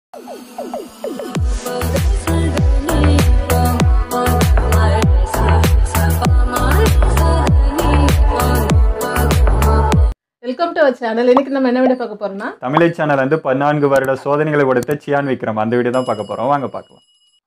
Welcome to our channel இன்னைக்கு நம்ம என்ன வீடியோ பார்க்க போறோம்னா தமிழை சேனல் வந்து பதினான்கு வருட சோதனைகளை கொடுத்த சியான் விக்ரம் அந்த வீடியோ தான் பார்க்க போறோம் வாங்க பார்க்கலாம்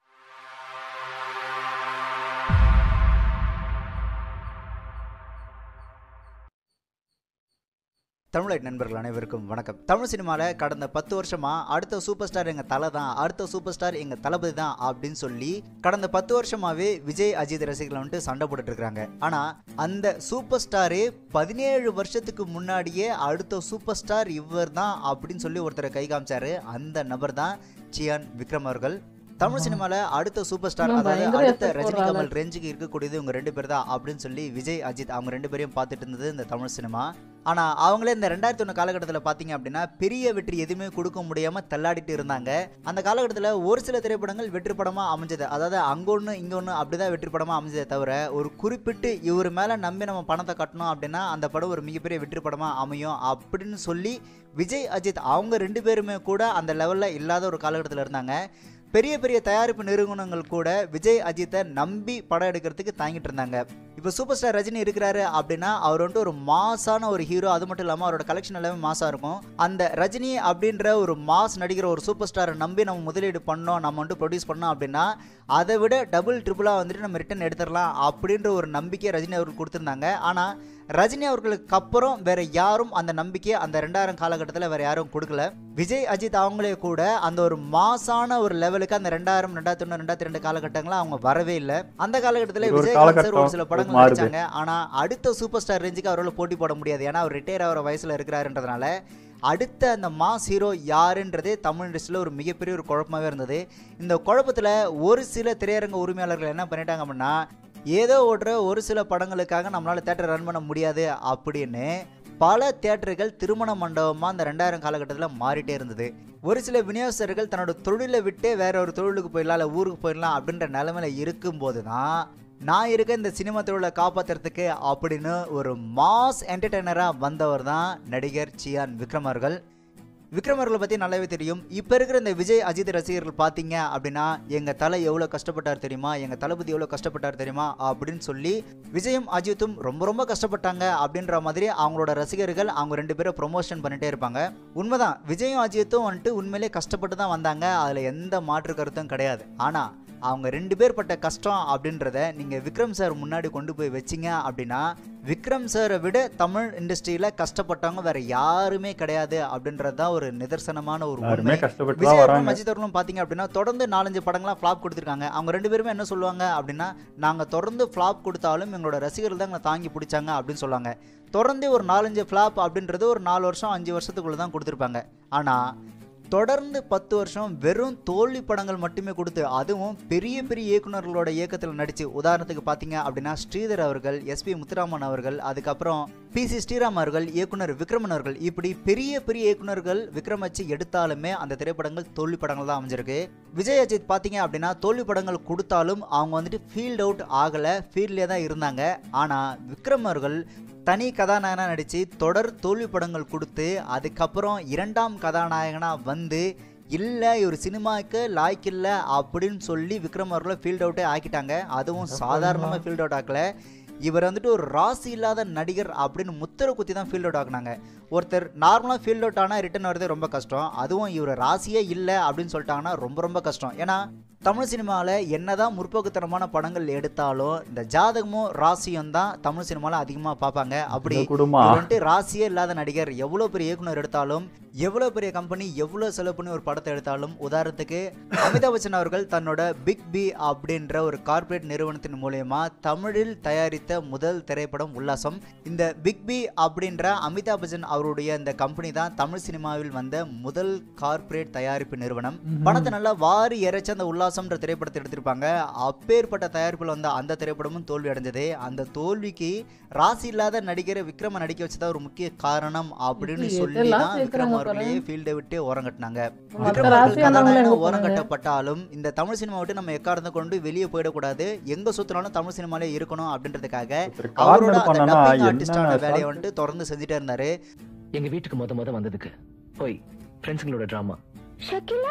தமிழ் நண்பர்கள் அனைவருக்கும் வணக்கம் தமிழ் சினிமாவில் கடந்த பத்து வருஷமா அடுத்த சூப்பர் ஸ்டார் எங்கள் தலை தான் அடுத்த சூப்பர் ஸ்டார் எங்கள் தளபதி தான் அப்படின்னு சொல்லி கடந்த பத்து வருஷமாவே விஜய் அஜித் ரசிகர்கள் வந்துட்டு சண்டை போட்டுட்டு இருக்காங்க ஆனால் அந்த சூப்பர் ஸ்டாரே பதினேழு வருஷத்துக்கு முன்னாடியே அடுத்த சூப்பர் ஸ்டார் இவர் தான் அப்படின்னு சொல்லி ஒருத்தரை கை காமிச்சாரு அந்த நபர் தான் சியான் விக்ரம் அவர்கள் தமிழ் சினிமால அடுத்த சூப்பர் ஸ்டார் ஆமா, அதாவது பயங்கர அடுத்த effort ரஜினி போடுறாங்க. கமல் ரேஞ்சுக்கு இருக்கக்கூடியது இவங்க ரெண்டு பேர் தான் அப்படின்னு சொல்லி விஜய் அஜித் அவங்க ரெண்டு பேரையும் பார்த்துட்டு இருந்தது இந்த தமிழ் சினிமா ஆனா அவங்களே இந்த ரெண்டாயிரத்தி ஒன்று காலகட்டத்தில் பார்த்தீங்க அப்படின்னா பெரிய வெற்றி எதுவுமே கொடுக்க முடியாம தள்ளாடிட்டு இருந்தாங்க அந்த காலகட்டத்தில் ஒரு சில திரைப்படங்கள் வெற்றி படமா அமைஞ்சது அதாவது அங்க ஒன்று இங்க ஒன்று அப்படிதான் வெற்றி படமா அமைஞ்சதே தவிர ஒரு குறிப்பிட்டு இவர் மேல நம்பி நம்ம பணத்தை கட்டணும் அப்படின்னா அந்த படம் ஒரு மிகப்பெரிய வெற்றி படமா அமையும் அப்படின்னு சொல்லி விஜய் அஜித் அவங்க ரெண்டு பேருமே கூட அந்த லெவல்ல இல்லாத ஒரு காலகட்டத்தில் இருந்தாங்க பெரிய பெரிய தயாரிப்பு நிறுவனங்கள் கூட விஜய் அஜித்தை நம்பி படம் எடுக்கிறதுக்கு தாங்கிட்டு இருந்தாங்க இப்போ சூப்பர் ஸ்டார் ரஜினி இருக்கிறாரு அப்படின்னா அவர் வந்துட்டு ஒரு மாசான ஒரு ஹீரோ அது மட்டும் இல்லாமல் அவரோட கலெக்ஷன் எல்லாமே மாசா இருக்கும் அந்த ரஜினி அப்படின்ற ஒரு மாஸ் நடிக்கிற ஒரு சூப்பர் ஸ்டாரை நம்பி நம்ம முதலீடு பண்ணோம் நம்ம வந்துட்டு ப்ரொடியூஸ் பண்ணோம் அப்படின்னா அதை விட டபுள் ட்ரிபிளாக வந்துட்டு நம்ம ரிட்டன் எடுத்துடலாம் அப்படின்ற ஒரு நம்பிக்கை ரஜினி அவர்கள் கொடுத்துருந்தாங்க ஆனால் ரஜினி அவர்களுக்கு அப்புறம் வேற யாரும் அந்த நம்பிக்கையை அந்த ரெண்டாயிரம் காலகட்டத்தில் வேற யாரும் கொடுக்கல விஜய் அஜித் அவங்களே கூட அந்த ஒரு மாசான ஒரு லெவலுக்கு அந்த ரெண்டாயிரம் ரெண்டாயிரத்தி ஒன்று ரெண்டாயிரத்தி ரெண்டு காலகட்டங்களில் அவங்க வரவே இல்லை அந்த காலகட்டத்தில் ஒரு விஜயகாந்த் சார் ஒரு சில காலகட்டம் படங்கள் மாறுது. நடிச்சாங்க ஆனா அடுத்த சூப்பர் ஸ்டார் ரேஞ்சுக்கு அவரால் போட்டி போட முடியாது ஏன்னா அவர் ரிட்டையர் ஆகிற வயசுல இருக்கிறாருன்றதுனால அடுத்த அந்த மாஸ் ஹீரோ யாருன்றதே தமிழ் இண்டஸ்ட்ரியில் ஒரு மிகப்பெரிய ஒரு குழப்பமாகவே இருந்தது இந்த குழப்பத்தில் ஒரு சில திரையரங்க உரிமையாளர்கள் என்ன பண்ணிட்டாங்க அப்படின்னா ஏதோ ஓடுற ஒரு சில படங்களுக்காக நம்மளால் தேட்டர் ரன் பண்ண முடியாது அப்படின்னு பல தியேட்டர்கள் திருமண மண்டபமாக அந்த ரெண்டாயிரம் காலகட்டத்தில் மாறிட்டே இருந்தது ஒரு சில விநியோகஸ்தர்கள் தன்னோட தொழிலை விட்டு வேற ஒரு தொழிலுக்கு போயிடலாம் இல்லை ஊருக்கு போயிடலாம் அப்படின்ற நிலைமையில இருக்கும்போது தான் நான் இருக்க இந்த சினிமா தொழிலை காப்பாற்றுறதுக்கு அப்படின்னு ஒரு மாஸ் என்டர்டெய்னராக வந்தவர் தான் நடிகர் சியான் விக்ரம் அவர்கள் விக்ரம் அவர்களை பற்றி நல்லாவே தெரியும் இப்போ இருக்கிற இந்த விஜய் அஜித் ரசிகர்கள் பார்த்தீங்க அப்படின்னா எங்கள் தலை எவ்வளோ கஷ்டப்பட்டார் தெரியுமா எங்கள் தளபதி எவ்வளோ கஷ்டப்பட்டார் தெரியுமா அப்படின்னு சொல்லி விஜயும் அஜித்தும் ரொம்ப ரொம்ப கஷ்டப்பட்டாங்க அப்படின்ற மாதிரி அவங்களோட ரசிகர்கள் அவங்க ரெண்டு பேரும் ப்ரொமோஷன் பண்ணிட்டே இருப்பாங்க உண்மைதான் விஜயும் அஜித்தும் வந்துட்டு உண்மையிலே கஷ்டப்பட்டு தான் வந்தாங்க அதில் எந்த மாற்று கருத்தும் கிடையாது ஆனால் அவங்க ரெண்டு பேர் பட்ட கஷ்டம் அப்படின்றத நீங்கள் விக்ரம் சார் முன்னாடி கொண்டு போய் வச்சிங்க அப்படின்னா விக்ரம் சாரை விட தமிழ் இண்டஸ்ட்ரியில் கஷ்டப்பட்டவங்க வேற யாருமே கிடையாது அப்படின்றது தான் ஒரு நிதர்சனமான ஒரு யாருமே உண்மை கஷ்டப்பட்டு விஜய் தான் அவர்களும் வராங்க அஜித் அவர்களும் பார்த்தீங்க அப்படின்னா தொடர்ந்து நாலஞ்சு படங்கள்லாம் ஃப்ளாப் கொடுத்துருக்காங்க அவங்க ரெண்டு பேருமே என்ன சொல்லுவாங்க அப்படின்னா நாங்கள் தொடர்ந்து ஃப்ளாப் கொடுத்தாலும் எங்களோட ரசிகர்கள் தான் எங்களை தாங்கி பிடிச்சாங்க அப்படின்னு சொல்லுவாங்க தொடர்ந்து ஒரு நாலஞ்சு ஃப்ளாப் அப்படின்றது ஒரு நாலு வருஷம் அஞ்சு வருஷத்துக்குள்ள தான் கொடுத்துருப்பாங்க ஆனால் தொடர்ந்து பத்து வருஷம் வெறும் தோல்வி படங்கள் மட்டுமே கொடுத்து அதுவும் பெரிய பெரிய இயக்குனர்களோட இயக்கத்தில் நடிச்சு உதாரணத்துக்கு பார்த்தீங்க அப்படின்னா ஸ்ரீதர் அவர்கள் எஸ்பி முத்துராமன் அவர்கள் அதுக்கப்புறம் பி சி ஸ்ரீராம் அவர்கள் இயக்குனர் விக்ரமன் அவர்கள் இப்படி பெரிய பெரிய இயக்குனர்கள் விக்ரம் வச்சு எடுத்தாலுமே அந்த திரைப்படங்கள் தோல்வி படங்கள் தான் அமைஞ்சிருக்கு விஜய் அஜித் பார்த்தீங்க அப்படின்னா தோல்வி படங்கள் கொடுத்தாலும் அவங்க வந்துட்டு ஃபீல்ட் அவுட் ஆகலை ஃபீல்ட்லேயே தான் இருந்தாங்க ஆனால் விக்ரம் அவர்கள் தனி கதாநாயகனாக நடித்து தொடர் தோல்வி படங்கள் கொடுத்து அதுக்கப்புறம் இரண்டாம் கதாநாயகனாக வந்து இல்லை இவர் சினிமாவுக்கு லாய்க்கு இல்லை அப்படின்னு சொல்லி விக்ரம் அவர்களை ஃபீல்ட் அவுட்டே ஆக்கிட்டாங்க அதுவும் சாதாரணமாக ஃபீல்ட் அவுட் ஆக்கல இவர் வந்துட்டு ஒரு ராசி இல்லாத நடிகர் அப்படின்னு முத்திர குத்தி தான் ஃபீல்ட் அவுட் ஆக்குனாங்க ஒருத்தர் நார்மலாக ஃபீல்ட் அவுட் ஆனால் ரிட்டன் வரதே ரொம்ப கஷ்டம் அதுவும் இவர் ராசியே இல்லை அப்படின்னு சொல்லிட்டாங்கன்னா ரொம்ப ரொம்ப கஷ்டம் ஏன்னா தமிழ் சினிமாவில் என்னதான் முற்போக்குத்தனமான படங்கள் எடுத்தாலும் இந்த ஜாதகமும் ராசியும் தான் தமிழ் சினிமாவில் அதிகமாக பார்ப்பாங்க அப்படி இந்த குடும்பம் இவர் வந்துட்டு ராசியே இல்லாத நடிகர் எவ்வளோ பெரிய இயக்குனர் எடுத்தாலும் எவ்வளோ பெரிய கம்பெனி எவ்வளோ செலவு பண்ணி ஒரு படத்தை எடுத்தாலும் உதாரணத்துக்கு அமிதாப் பச்சன் அவர்கள் தன்னோட பிக் பி அப்படின்ற ஒரு கார்ப்பரேட் நிறுவனத்தின் மூலயமா தமிழில் தயாரித்த முதல் திரைப்படம் உல்லாசம் இந்த பிக் பி அப்படின்ற அமிதாப் பச்சன் அவருடைய இந்த கம்பெனி தான் தமிழ் சினிமாவில் வந்த முதல் கார்ப்பரேட் தயாரிப்பு நிறுவனம் பணத்தை நல்லா வாரி இறைச்ச அந்த உல்லாசம்ன்ற திரைப்படத்தை எடுத்திருப்பாங்க அப்பேற்பட்ட தயாரிப்பில் வந்த அந்த திரைப்படமும் தோல்வி அடைஞ்சது அந்த தோல்விக்கு ராசி இல்லாத நடிகரை விக்ரம நடிக்க வச்சதா ஒரு முக்கிய காரணம் அப்படின்னு இது சொல்லி எதெல்லாம் தான் விக்ரம் சேர்க்கறாங்க அவர்களையே ஃபீல்டை விட்டு ஓரங்கட்டினாங்க மத்த விக்ரம் அவர்கள் ராசியானவங்களை கதாநாயகனா என்ன பண்ணாங்க? ஓரங்கட்டப்பட்டாலும் இந்த தமிழ் சினிமா விட்டு நம்ம எக்காரணத்தை கொண்டு வெளியே போயிடக்கூடாது எங்க சுத்தினாலும் தமிழ் சினிமாலே இருக்கணும் அப்படின்றதுக்காக ஒருத்தர் அவரோட கார்னர் அந்த பண்ணனா டப்பிங் ஆர்டிஸ்டான என்ன வேலையை short? வந்துட்டு தொடர்ந்து செஞ்சுட்டே இருந்தாரு எங்க வீட்டுக்கு முத முத வந்ததுக்கு போய் ஃப்ரெண்ட்ஸுங்களோட ட்ராமா ஷக்கிலா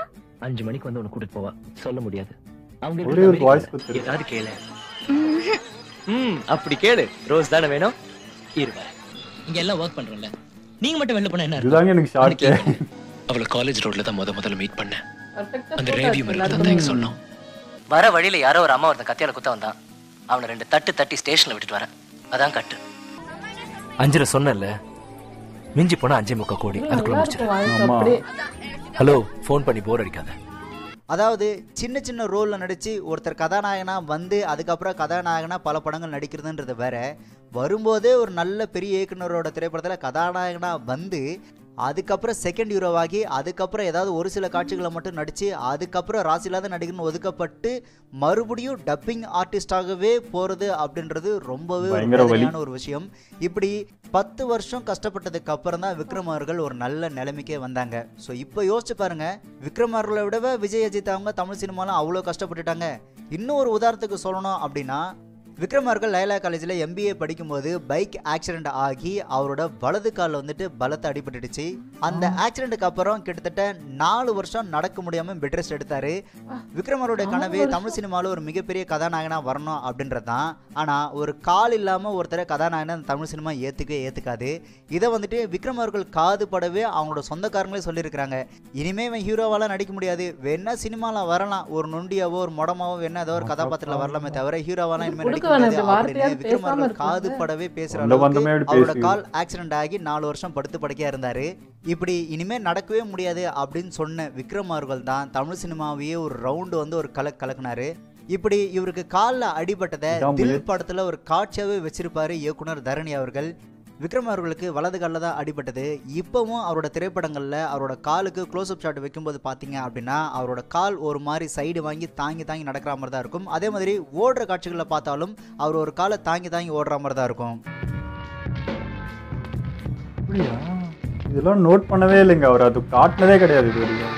அஞ்சு மணிக்கு வந்து உன்னை கூட்டிட்டு போவா சொல்ல முடியாது அவங்க ஒரே ஒரு இருக்கிறது voice அமெரிக்கால. கொடுத்துரு. ஏதாவது கேளு ம் அப்படி கேளு ரோஸ் தானே வேணும் இருவா இங்க எல்லாம் ஒர்க் பண்றோம்ல நீங்க மட்டும் வெளில போனா என்ன அர்த்தம்? இதுதாங்க எனக்கு ஷாக்கே அவளை காலேஜ் ரோட்ல தான் முத முதல்ல மீட் பண்ணேன் Perfect ஆ அந்த photo ரேடியம் எடுத்து இருக்கிறது எல்லாருக்கும் தான் எனக்கு சொன்னோம் வர வழியில யாரோ ஒரு அம்மா ஒருத்தன் கத்தியால குத்த வந்தான் அவனை ரெண்டு தட்டு தட்டி ஸ்டேஷன்ல விட்டுட்டு வரேன் அதான் கட்டு அஞ்சரை சொன்னல மிஞ்சி போனா அஞ்சே முக்கா கோடி அதுக்குள்ள நல்லா முடிச்சிரு இருக்கும் வாய்ஸ் ஆமா. அப்படியே ஹலோ ஃபோன் பண்ணி போர் அடிக்காத அதாவது சின்ன சின்ன ரோலில் நடித்து ஒருத்தர் கதாநாயகனா வந்து அதுக்கப்புறம் கதாநாயகனா பல படங்கள் நடிக்கிறதுன்றது வேற வரும்போதே ஒரு நல்ல பெரிய இயக்குனரோட திரைப்படத்தில் கதாநாயகனா வந்து அதுக்கப்புறம் செகண்ட் ஹீரோவாகி அதுக்கப்புறம் ஏதாவது ஒரு சில காட்சிகளை மட்டும் நடித்து அதுக்கப்புறம் ராசியில்லாத நடிகர்னு ஒதுக்கப்பட்டு மறுபடியும் டப்பிங் ஆர்டிஸ்டாகவே போகிறது அப்படின்றது ரொம்பவே ஒரு பயங்கர வலி. வேதனையான ஒரு விஷயம் இப்படி பத்து வருஷம் கஷ்டப்பட்டதுக்கு அப்புறம் தான் விக்ரம் அவர்கள் ஒரு நல்ல நிலைமைக்கே வந்தாங்க ஸோ இப்போ யோசிச்சு பாருங்க விக்ரம் அவர்களை விடவே விஜய் அஜித் அவங்க தமிழ் சினிமாலாம் அவ்வளோ கஷ்டப்பட்டுட்டாங்க இன்னும் ஒரு உதாரணத்துக்கு சொல்லணும் அப்படின்னா விக்ரம் அவர்கள் லைலா காலேஜில் எம்பிஏ படிக்கும்போது பைக் ஆக்சிடென்ட் ஆகி அவரோட வலது காலில் வந்துட்டு பலத்தை அடிபட்டுடுச்சு அந்த ஆக்சிடென்ட்டுக்கு அப்புறம் கிட்டத்தட்ட நாலு வருஷம் நடக்க முடியாமல் பெட் ரெஸ்ட் எடுத்தாரு விக்ரம் அவருடைய நாலு கனவே வருஷம். தமிழ் சினிமாவில் ஒரு மிகப்பெரிய கதாநாயகனாக வரணும் அப்படின்றது தான் ஆனால் ஒரு கால் இல்லாமல் ஒருத்தரை கதாநாயகனை அந்த தமிழ் சினிமா ஏற்றுக்கவே ஏற்றுக்காது இதை வந்துட்டு விக்ரம் அவர்கள் காது படவே அவங்களோட சொந்தக்காரங்களே சொல்லியிருக்கிறாங்க இனிமே இவன் ஹீரோவாலாம் நடிக்க முடியாது வேணா சினிமாவில் வரலாம் ஒரு நொண்டியாவோ ஒரு மொடமாவோ வேணா ஏதோ ஒரு கதாபாத்திரத்தில் வரலாமே தவிர ஹீரோவாலாம் இனிமேல் நடிக்க கொடுக்க வேணாம், முடியாது இப்படி அப்படின்னு வார்த்தையாவது விக்ரம் பேசாம அவர்கள் காது இருக்கலாம்ல. படவே பேசுகிற சொந்த அளவுக்கு பந்தமே அப்படி அவரோட பேசுது. கால் ஆக்சிடென்ட் ஆகி நாலு வருஷம் படுத்து படுக்கையா இருந்தாரு இப்படி இனிமே நடக்கவே முடியாது அப்படின்னு சொன்ன விக்ரம் அவர்கள் தான் தமிழ் சினிமாவையே ஒரு ரவுண்டு வந்து ஒரு கலக் கலக்குனாரு இப்படி இவருக்கு காலில் அடிபட்டதை இதான் தில் முயற்சி. படத்துல ஒரு காட்சியாவே வச்சிருப்பாரு இயக்குனர் தரணி அவர்கள் விக்ரம் அவர்களுக்கு வலது காலில் தான் அடிபட்டது இப்போவும் அவரோட திரைப்படங்களில் அவரோட காலுக்கு க்ளோஸ்அப் ஷாட் வைக்கும்போது பார்த்தீங்க அப்படின்னா அவரோட கால் ஒரு மாதிரி சைடு வாங்கி தாங்கி தாங்கி நடக்கிற மாதிரி தான் இருக்கும் அதே மாதிரி ஓடுற காட்சிகளில் பார்த்தாலும் அவர் ஒரு காலை தாங்கி தாங்கி ஓடுற மாதிரி தான் இருக்கும் அப்படியா இதெல்லாம் நோட் பண்ணவே இல்லைங்க அவர் அது காட்டினதே கிடையாது இது வரைக்கும்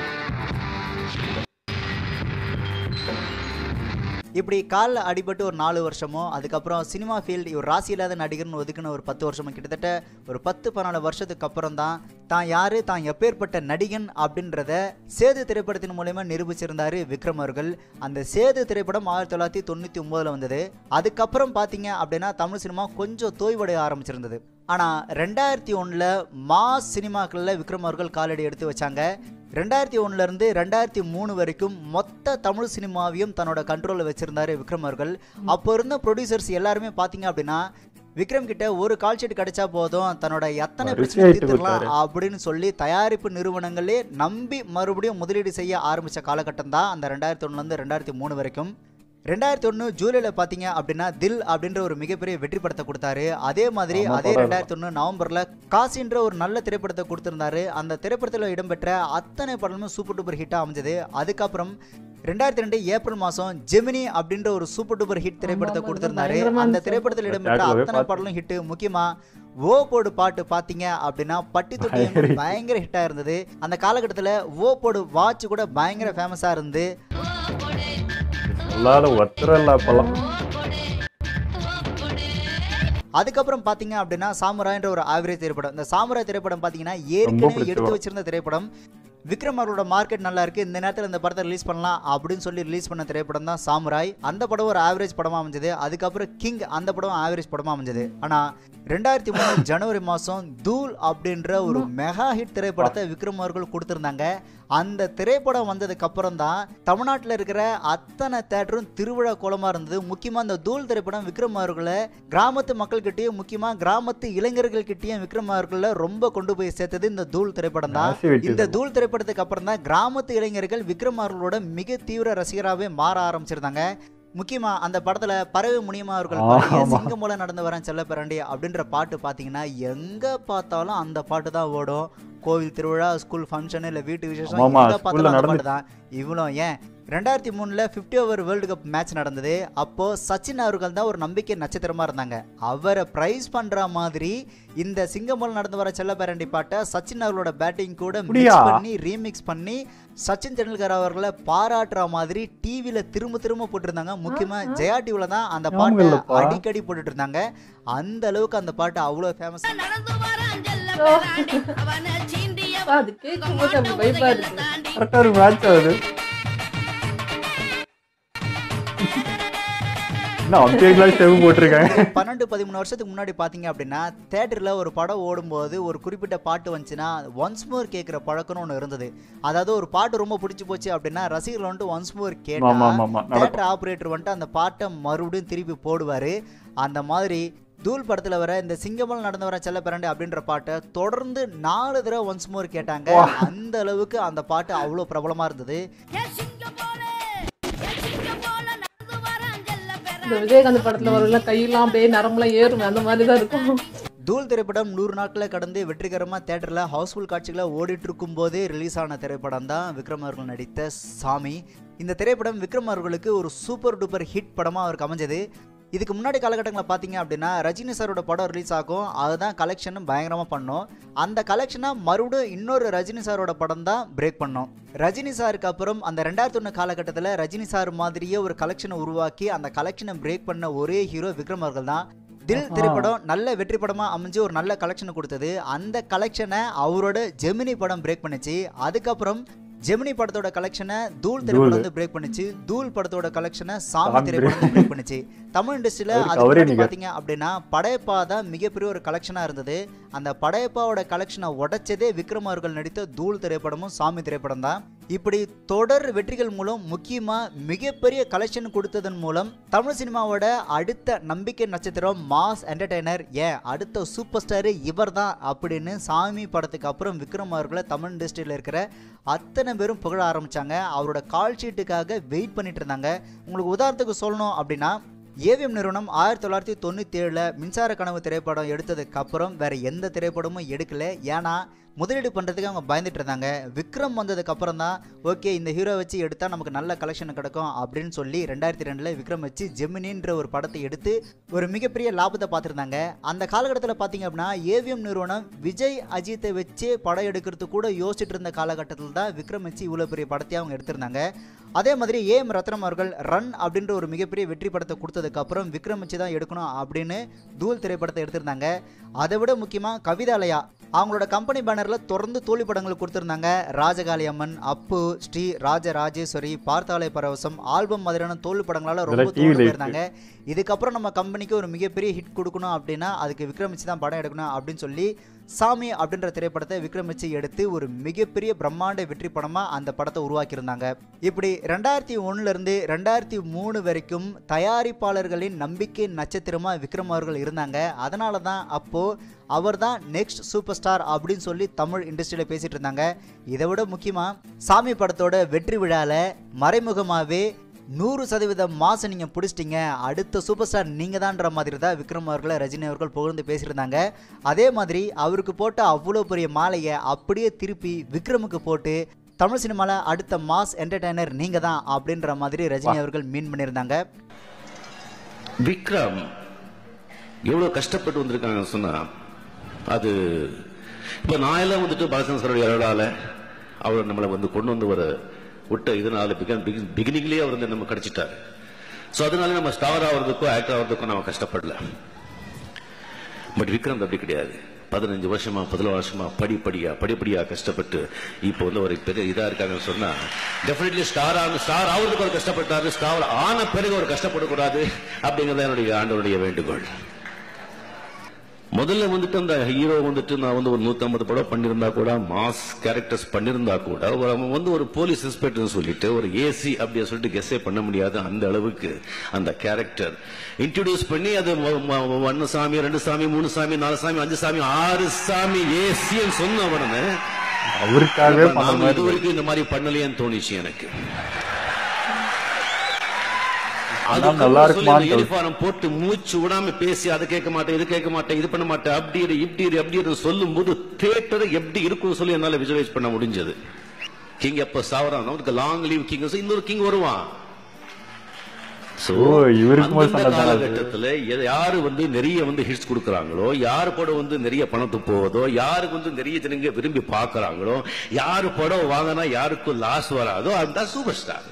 இப்படி காலில் அடிபட்டு ஒரு நாலு வருஷமோ அதுக்கப்புறம் சினிமா ஃபீல்டு இவர் ராசி இல்லாத நடிகர்னு ஒதுக்குன ஒரு பத்து வருஷமோ கிட்டத்தட்ட ஒரு பத்து பன்னெண்டு வருஷத்துக்கு அப்புறம் தான் தான் யாரு தான் எப்பேற்பட்ட நடிகன் அப்படின்றத சேது திரைப்படத்தின் மூலயமா நிரூபிச்சிருந்தாரு விக்ரம் அவர்கள் அந்த சேது திரைப்படம் ஆயிரத்தி தொள்ளாயிரத்தி தொண்ணூற்றி ஒம்போதில் வந்தது அதுக்கப்புறம் பார்த்தீங்க அப்படின்னா தமிழ் சினிமா கொஞ்சம் தோய்வடைய ஆரம்பிச்சிருந்தது ஆனால் ரெண்டாயிரத்தி ஒன்றில் மாஸ் சினிமாக்களில் விக்ரம் அவர்கள் காலடி எடுத்து வச்சாங்க ரெண்டாயிரத்தி ஒன்றுலேருந்து ரெண்டாயிரத்தி மூணு வரைக்கும் மொத்த தமிழ் சினிமாவையும் தன்னோட கண்ட்ரோலில் வச்சிருந்தாரு விக்ரம் அவர்கள் அப்போ இருந்த ப்ரொடியூசர்ஸ் எல்லாருமே பார்த்தீங்க அப்படின்னா விக்ரம் கிட்ட ஒரு கால் ஷீட் கிடைச்சா போதும் தன்னோட எத்தனை வரிசை பிரச்சனை ஆயிட்டு தீர்த்துடலாம் கொடுத்தாரு. அப்படின்னு சொல்லி தயாரிப்பு நிறுவனங்களே நம்பி மறுபடியும் முதலீடு செய்ய ஆரம்பித்த காலகட்டம் தான் அந்த ரெண்டாயிரத்தி ஒன்றுலேருந்து ரெண்டாயிரத்தி மூணு வரைக்கும் ரெண்டாயிரத்தி ஒன்று ஜூலையில் பார்த்தீங்க அப்படின்னா தில் அப்படின்ற ஒரு மிகப்பெரிய வெற்றி படத்தை கொடுத்தாரு அதே மாதிரி ஆமா, அதே படம் ரெண்டாயிரத்தி ஒன்று நவம்பரில் காசின்ற ஒரு நல்ல திரைப்படத்தை கொடுத்திருந்தாரு அந்த திரைப்படத்தில் இடம்பெற்ற அத்தனை படமும் சூப்பர் டூப்பர் ஹிட்டாக அமைஞ்சது அதுக்கப்புறம் ரெண்டாயிரத்தி ரெண்டு ஏப்ரல் மாதம் ஜெமினி அப்படின்ற ஒரு சூப்பர் டூப்பர் ஹிட் திரைப்படத்தை ஆமா, கொடுத்திருந்தாரு பயங்கரமா அந்த இருந்துச்சு. திரைப்படத்தில் இடம்பெற்ற தேட்டர்லவே அத்தனை பார்த்தேன். படலும் ஹிட்டு முக்கியமாக ஓ போடு பாட்டு பார்த்தீங்க அப்படின்னா பட்டி தொட்டி பயங்கர hit. பயங்கர ஹிட்டாக இருந்தது அந்த காலகட்டத்தில் ஓ போடு வாட்ச் கூட பயங்கர ஃபேமஸாக இருந்து சொல்லாத ஒத்தரம் இல்லை அப்பெல்லாம் அதுக்கப்புறம் பார்த்தீங்க அப்படின்னா சாமுராய்ன்ற ஒரு ஆவரேஜ் திரைப்படம் இந்த சாமுராய் திரைப்படம் பார்த்தீங்கன்னா ரொம்ப ஏற்கனவே பிடிச்ச எடுத்து படம். வச்சிருந்த திரைப்படம் விக்ரம் அவரோட மார்க்கெட் நல்லா இருக்கு இந்த நேரத்தில் இந்த படத்தை ரிலீஸ் பண்ணலாம் அப்படின்னு சொல்லி ரிலீஸ் பண்ண திரைப்படம் தான் சாமுராய் அந்த படம் ஒரு ஆவரேஜ் படமா அமைஞ்சது அதுக்கப்புறம் கிங் அந்த படம் ஆவரேஜ் படமா அமைஞ்சது ஆனா ரெண்டாயிரத்தி மூணு ஜனவரி மாதம் தூள் அப்படின்ற ஒரு மெகா ஹிட் திரைப்படத்தை விக்ரம் அவர்கள் கொடுத்துருந்தாங்க அந்த திரைப்படம் வந்ததுக்கு அப்புறம் தான் தமிழ்நாட்டில் இருக்கிற அத்தனை தேட்டரும் திருவிழா கோலமாக இருந்தது முக்கியமாக அந்த தூள் திரைப்படம் விக்ரம் அவர்களை கிராமத்து மக்கள்கிட்டயும் முக்கியமாக கிராமத்து இளைஞர்கள்கிட்டயும் விக்ரம் அவர்களை ரொம்ப கொண்டு போய் சேர்த்தது இந்த தூள் திரைப்படம் தான் Massive hit இந்த இது. தூள் திரைப்படத்துக்கு அப்புறம் தான் கிராமத்து இளைஞர்கள் விக்ரம் அவர்களோட மிக தீவிர ரசிகராகவே மாற ஆரம்பிச்சிருந்தாங்க முக்கியமா அந்த படத்துல பறவை முனியமா அவர்கள் பாடிய ஆமா. சிங்கம் மூலம் நடந்து வரேன் செல்ல பிறண்டி அப்படின்ற பாட்டு பாத்தீங்கன்னா எங்க பார்த்தாலும் அந்த பாட்டு தான் ஓடும் கோவில் திருவிழா ஸ்கூல் ஃபங்க்ஷன் இல்ல வீட்டு விசேஷம் ஆமாமா, எங்க ஸ்கூல்ல பார்த்தாலும் அந்த நடந்து- பாட்டு தான் இவ்வளோ ஏன் ரெண்டாயிரத்தி மூணுல fifty over world cup match நடந்தது அப்போ சச்சின் அவர்கள் தான் ஒரு நம்பிக்கை நட்சத்திரமா இருந்தாங்க அவரை பிரைஸ் பண்ற மாதிரி இந்த சிங்கமூலம் நடந்து வர செல்ல பேரண்டி பாட்டை சச்சின் அவர்களோட பேட்டிங் கூட அப்படியா? மிக்ஸ் பண்ணி ரீமிக்ஸ் பண்ணி சச்சின் தெண்டுல்கர் அவர்களை பாராட்டுற மாதிரி டிவில திரும்ப திரும்ப போட்டிருந்தாங்க முக்கியமா ஜெயா டிவில தான் அந்த ஞாபகம் பாட்டை இல்லப்பா. அடிக்கடி போட்டுட்டு இருந்தாங்க அந்த அளவுக்கு அந்த பாட்டு அவ்வளோ ஃபேமஸ் அது கேட்கும் போது அப்படி வைப்பா இருக்கு கரெக்டாக ஒரு மேட்ச் ஆகுது என்ன அப்படியே ஸ்டெப் போட்டிருக்காங்க பன்னெண்டு பதிமூணு வருஷத்துக்கு முன்னாடி பார்த்தீங்க அப்படின்னா தேட்டரில் ஒரு படம் ஓடும்போது ஒரு குறிப்பிட்ட பாட்டு வந்துச்சுன்னா ஒன்ஸ் மோர் கேட்குற பழக்கம்னு ஒன்று இருந்தது அதாவது ஒரு பாட்டு ரொம்ப பிடிச்சி போச்சு அப்படின்னா ரசிகர்கள் வந்துட்டு ஒன்ஸ் மோர் ஆமா கேட்டா ஆமா ஆமா நடக்கும் தேட்டர் ஆப்ரேட்டர் வந்துட்டு அந்த பாட்டை மறுபடியும் திருப்பி போடுவார் அந்த மாதிரி தூள் படத்தில் வர இந்த சிங்கமல் நடந்து வர செல்ல பிறண்டு அப்படின்ற பாட்டை தொடர்ந்து நாலு தடவை ஒன்ஸ் மோர் கேட்டாங்க அந்த அளவுக்கு அந்த பாட்டு அவ்வளோ பிரபலமாக இருந்தது இந்த விஜயகாந்த் படத்துல வரும்ல கையெல்லாம் அப்படியே நரம்புலாம் ஏறும் அந்த மாதிரி தான் இருக்கும் தூள் திரைப்படம் நூறு நாட்களை கடந்து வெற்றிகரமாக தேட்டரில் ஹவுஸ்ஃபுல் காட்சிகளை ஓடிட்டு இருக்கும் போதே ரிலீஸ் ஆன திரைப்படம் தான் விக்ரம் அவர்கள் நடித்த சாமி இந்த திரைப்படம் விக்ரம் அவர்களுக்கு ஒரு சூப்பர் டூப்பர் ஹிட் படமாக அவருக்கு அமைஞ்சது இதுக்கு முன்னாடி காலகட்டங்களில் பார்த்தீங்க அப்படின்னா ரஜினி சாரோட படம் ரிலீஸ் ஆகும் அதுதான் கலெக்ஷன் பயங்கரமாக பண்ணோம் அந்த கலெக்ஷனை மறுபடியும் இன்னொரு ரஜினி சாரோட படம் தான் பிரேக் பண்ணோம் ரஜினி சாருக்கு அப்புறம் அந்த ரெண்டாயிரத்தி ஒன்று காலகட்டத்தில் ரஜினி சார் மாதிரியே ஒரு கலெக்ஷனை உருவாக்கி அந்த கலெக்ஷனை பிரேக் பண்ண ஒரே ஹீரோ விக்ரம் அவர்கள் தான் தில் திரைப்படம் நல்ல வெற்றி படமா அமைஞ்சு ஒரு நல்ல கலெக்ஷனை கொடுத்தது அந்த கலெக்ஷனை அவரோட ஜெமினி படம் பிரேக் பண்ணுச்சு அதுக்கப்புறம் ஜெமினி படத்தோட கலெக்ஷனை தூள் திரைப்படம் வந்து பிரேக் பண்ணுச்சு தூள் படத்தோட கலெக்ஷனை சாமி சாமி திரைப்படம் வந்து பிரேக் பண்ணுச்சு தமிழ் இண்டஸ்ட்ரியில அவருக்கு அதுக்கு அவரே முன்னாடி நிகர். பாத்தீங்க அப்படின்னா படையப்பா தான் மிகப்பெரிய ஒரு கலெக்ஷனா இருந்தது அந்த படையப்பாவோட கலெக்ஷனை உடைச்சதே விக்ரம் அவர்கள் நடித்த தூள் திரைப்படமும் சாமி திரைப்படம் தான் இப்படி தொடர் வெற்றிகள் மூலம் முக்கியமா மிகப்பெரிய கலெக்ஷன் கொடுத்ததன் மூலம் தமிழ் சினிமாவோட அடுத்த நம்பிக்கை நட்சத்திரம் மாஸ் என்டர்டெய்னர் ஏன் அடுத்த சூப்பர் ஸ்டார் இவர் தான் அப்படின்னு சாமி படத்துக்கு அப்புறம் விக்ரம் அவர்களை தமிழ் இண்டஸ்ட்ரியில் இருக்கிற அத்தனை பேரும் புகழ ஆரம்பிச்சாங்க அவரோட கால் ஷீட்டுக்காக வெயிட் பண்ணிட்டு இருந்தாங்க உங்களுக்கு உதாரணத்துக்கு சொல்லணும் அப்படின்னா ஏவிஎம் நிறுவனம் ஆயிரத்தி தொள்ளாயிரத்தி தொண்ணூற்றி ஏழில் மின்சார கனவு திரைப்படம் எடுத்ததுக்கு அப்புறம் வேற எந்த திரைப்படமும் எடுக்கல ஏன்னா முதலீடு பண்ணுறதுக்கு அவங்க பயந்துட்டு இருந்தாங்க விக்ரம் வந்ததுக்கு அப்புறம் தான் ஓகே இந்த ஹீரோ வச்சு எடுத்தால் நமக்கு நல்ல கலெக்ஷன் கிடைக்கும் அப்படின்னு சொல்லி ரெண்டாயிரத்தி ரெண்டில் விக்ரம் வச்சு ஜெமினின்ற ஒரு படத்தை எடுத்து ஒரு மிகப்பெரிய லாபத்தை பார்த்துருந்தாங்க அந்த காலகட்டத்தில் பார்த்தீங்க அப்படின்னா ஏவிஎம் நிறுவனம் விஜய் அஜித்தை வச்சு படம் எடுக்கிறது கூட யோசிச்சுட்டு இருந்த காலகட்டத்தில் தான் விக்ரம் வச்சு இவ்வளோ பெரிய படத்தையும் அவங்க எடுத்திருந்தாங்க அதே மாதிரி ஏஎம் ரத்னம் அவர்கள் ரன் அப்படின்ற ஒரு மிகப்பெரிய வெற்றி படத்தை கொடுத்ததுக்கு அப்புறம் விக்ரம் வச்சு தான் எடுக்கணும் அப்படின்னு தூள் திரைப்படத்தை எடுத்திருந்தாங்க அதை விட முக்கியமாக கவிதாலயா அவங்களோட கம்பெனி பேனரில் தொடர்ந்து தோல்வி படங்கள் கொடுத்துருந்தாங்க ராஜகாளி அம்மன் அப்பு ஸ்ரீ ராஜ ராஜேஸ்வரி பார்த்தாலை பரவசம் ஆல்பம் மாதிரியான தோல்வி படங்களால ரொம்ப இதெல்லாம் TV தோல்வி ல போயிருந்தாங்க இதுக்கப்புறம் நம்ம கம்பெனிக்கு ஒரு மிகப்பெரிய ஹிட் கொடுக்கணும் அப்படின்னா அதுக்கு விக்ரம் வச்சு தான் படம் எடுக்கணும் அப்படின்னு சொல்லி சாமி அப்படின்ற திரைப்படத்தை விக்ரம் வச்சு எடுத்து ஒரு மிகப்பெரிய பிரம்மாண்ட வெற்றி படமாக அந்த படத்தை உருவாக்கியிருந்தாங்க இப்படி ரெண்டாயிரத்தி ஒன்றுலேருந்து ரெண்டாயிரத்தி மூணு வரைக்கும் தயாரிப்பாளர்களின் நம்பிக்கை நட்சத்திரமாக விக்ரம் அவர்கள் இருந்தாங்க அதனால தான் அப்போது அவர் தான் நெக்ஸ்ட் சூப்பர் ஸ்டார் அப்படின்னு சொல்லி தமிழ் இண்டஸ்ட்ரியில் பேசிகிட்டு இருந்தாங்க இதை விட முக்கியமாக சாமி படத்தோட வெற்றி விழாவில் மறைமுகமாகவே நூறு சதவீதம் மாசம் நீங்கள் பிடிச்சிட்டீங்க அடுத்த சூப்பர் ஸ்டார் நீங்கள் தான்ற மாதிரி தான் விக்ரம் அவர்களை ரஜினி அவர்கள் புகழ்ந்து பேசியிருந்தாங்க அதே மாதிரி அவருக்கு போட்ட அவ்வளோ பெரிய மாலையை அப்படியே திருப்பி விக்ரமுக்கு போட்டு தமிழ் சினிமாவில் அடுத்த மாஸ் என்டர்டைனர் நீங்கள் தான் அப்படின்ற மாதிரி ரஜினி அவர்கள் மீன் பண்ணியிருந்தாங்க விக்ரம் எவ்வளவு கஷ்டப்பட்டு வந்திருக்காங்க சொன்னா அது இப்ப நான் எல்லாம் வந்துட்டு பாலசன் சாரோட அருளால அவர் நம்மளை வந்து கொண்டு வந்து ஒரு விட்ட இதனால பிகினிங்லேயே அவர் வந்து நம்ம கிடைச்சிட்டாரு ஸோ அதனால நம்ம ஸ்டார் ஆகிறதுக்கோ ஆக்டர் ஆகிறதுக்கோ நம்ம கஷ்டப்படல பட் விக்ரம் அப்படி கிடையாது பதினஞ்சு வருஷமா பதினோரு வருஷமா படிப்படியா படிப்படியா கஷ்டப்பட்டு இப்போ வந்து ஒரு பெரிய இதா இருக்காங்கன்னு சொன்னா டெஃபினெட்லி ஸ்டார் ஆக ஸ்டார் ஆகிறதுக்கு ஒரு கஷ்டப்பட்டாரு ஸ்டார் ஆன பிறகு ஒரு கஷ்டப்படக்கூடாது அப்படிங்கறது என்னுடைய ஆண்டவருடைய வேண்டுகோள் முதல்ல வந்துட்டு அந்த ஹீரோ வந்துட்டு நான் வந்து ஒரு 150 படம் பண்ணியிருந்தா கூட மாஸ் கேரக்டர்ஸ் பண்ணியிருந்தா கூட ஒரு அவன் வந்து ஒரு போலீஸ் இன்ஸ்பெக்டர் சொல்லிட்டு ஒரு ஏசி அப்படியே சொல்லிட்டு கெஸ்ஸே பண்ண முடியாது அந்த அளவுக்கு அந்த கேரக்டர் இன்ட்ரோடியூஸ் பண்ணி அது ம- ம- ஒன்னு சாமி ரெண்டு சாமி மூணு சாமி நாலு சாமி அஞ்சு சாமி ஆறு சாமி ஏசின்னு சொன்ன உடனே அவருக்காகவே பண்ண நாம மாதிரி இது வரைக்கும் இந்த மாதிரி பண்ணலையேன்னு தோணுச்சு எனக்கு ஆனா நல்லா இருக்குமான்னு தோணுது. யூனிஃபார்ம் போட்டு மூச்சு விடாம பேசி அதை கேட்க மாட்டேன் இது கேட்க மாட்டேன் இது பண்ண மாட்டேன் அப்படி இரு இப்படி இரு அப்படி இரு சொல்லும் போது தியேட்டர் எப்படி இருக்கும்னு சொல்லி என்னால விஜுவலைஸ் பண்ண முடிஞ்சது கிங் எப்ப சாவறான் அவனுக்கு லாங் லீவ் கிங் இன்னொரு கிங் வருவான் So, ஓ, இவருக்கு போது அந்தந்த சொன்னதுனால அது. காலகட்டத்துல எது- யாரு வந்து நிறைய வந்து ஹிட்ஸ் கொடுக்கறாங்களோ யாரு படம் வந்து நிறைய பணத்து போவதோ யாருக்கு வந்து நிறைய ஜனங்க விரும்பி பார்க்கறாங்களோ யாரு படம் வாங்கினா யாருக்கும் லாஸ் வராதோ அதுதான் சூப்பர் ஸ்டார்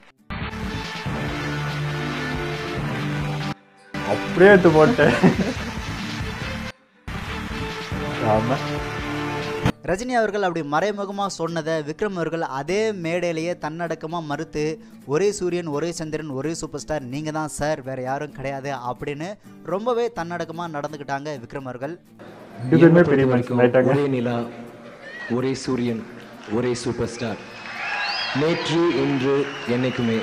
அப்படியே எடுத்து போட்டேன் ஆமா ரஜினி அவர்கள் அப்படி மறைமுகமாக சொன்னதை விக்ரம் அவர்கள் அதே மேடையிலேயே தன்னடக்கமாக மறுத்து ஒரே சூரியன் ஒரே சந்திரன் ஒரே சூப்பர் ஸ்டார் நீங்கள் தான் சார் வேறு யாரும் கிடையாது அப்படின்னு ரொம்பவே தன்னடக்கமாக நடந்துக்கிட்டாங்க விக்ரம் அவர்கள் ரெண்டு பேருமே என்னை பெரிய பொறுத்த மனுஷன் வரைக்கும் ஆயிட்டாங்க ஒரே நிலா ஒரே சூரியன் ஒரே சூப்பர் ஸ்டார் நேற்று இன்று என்னைக்குமே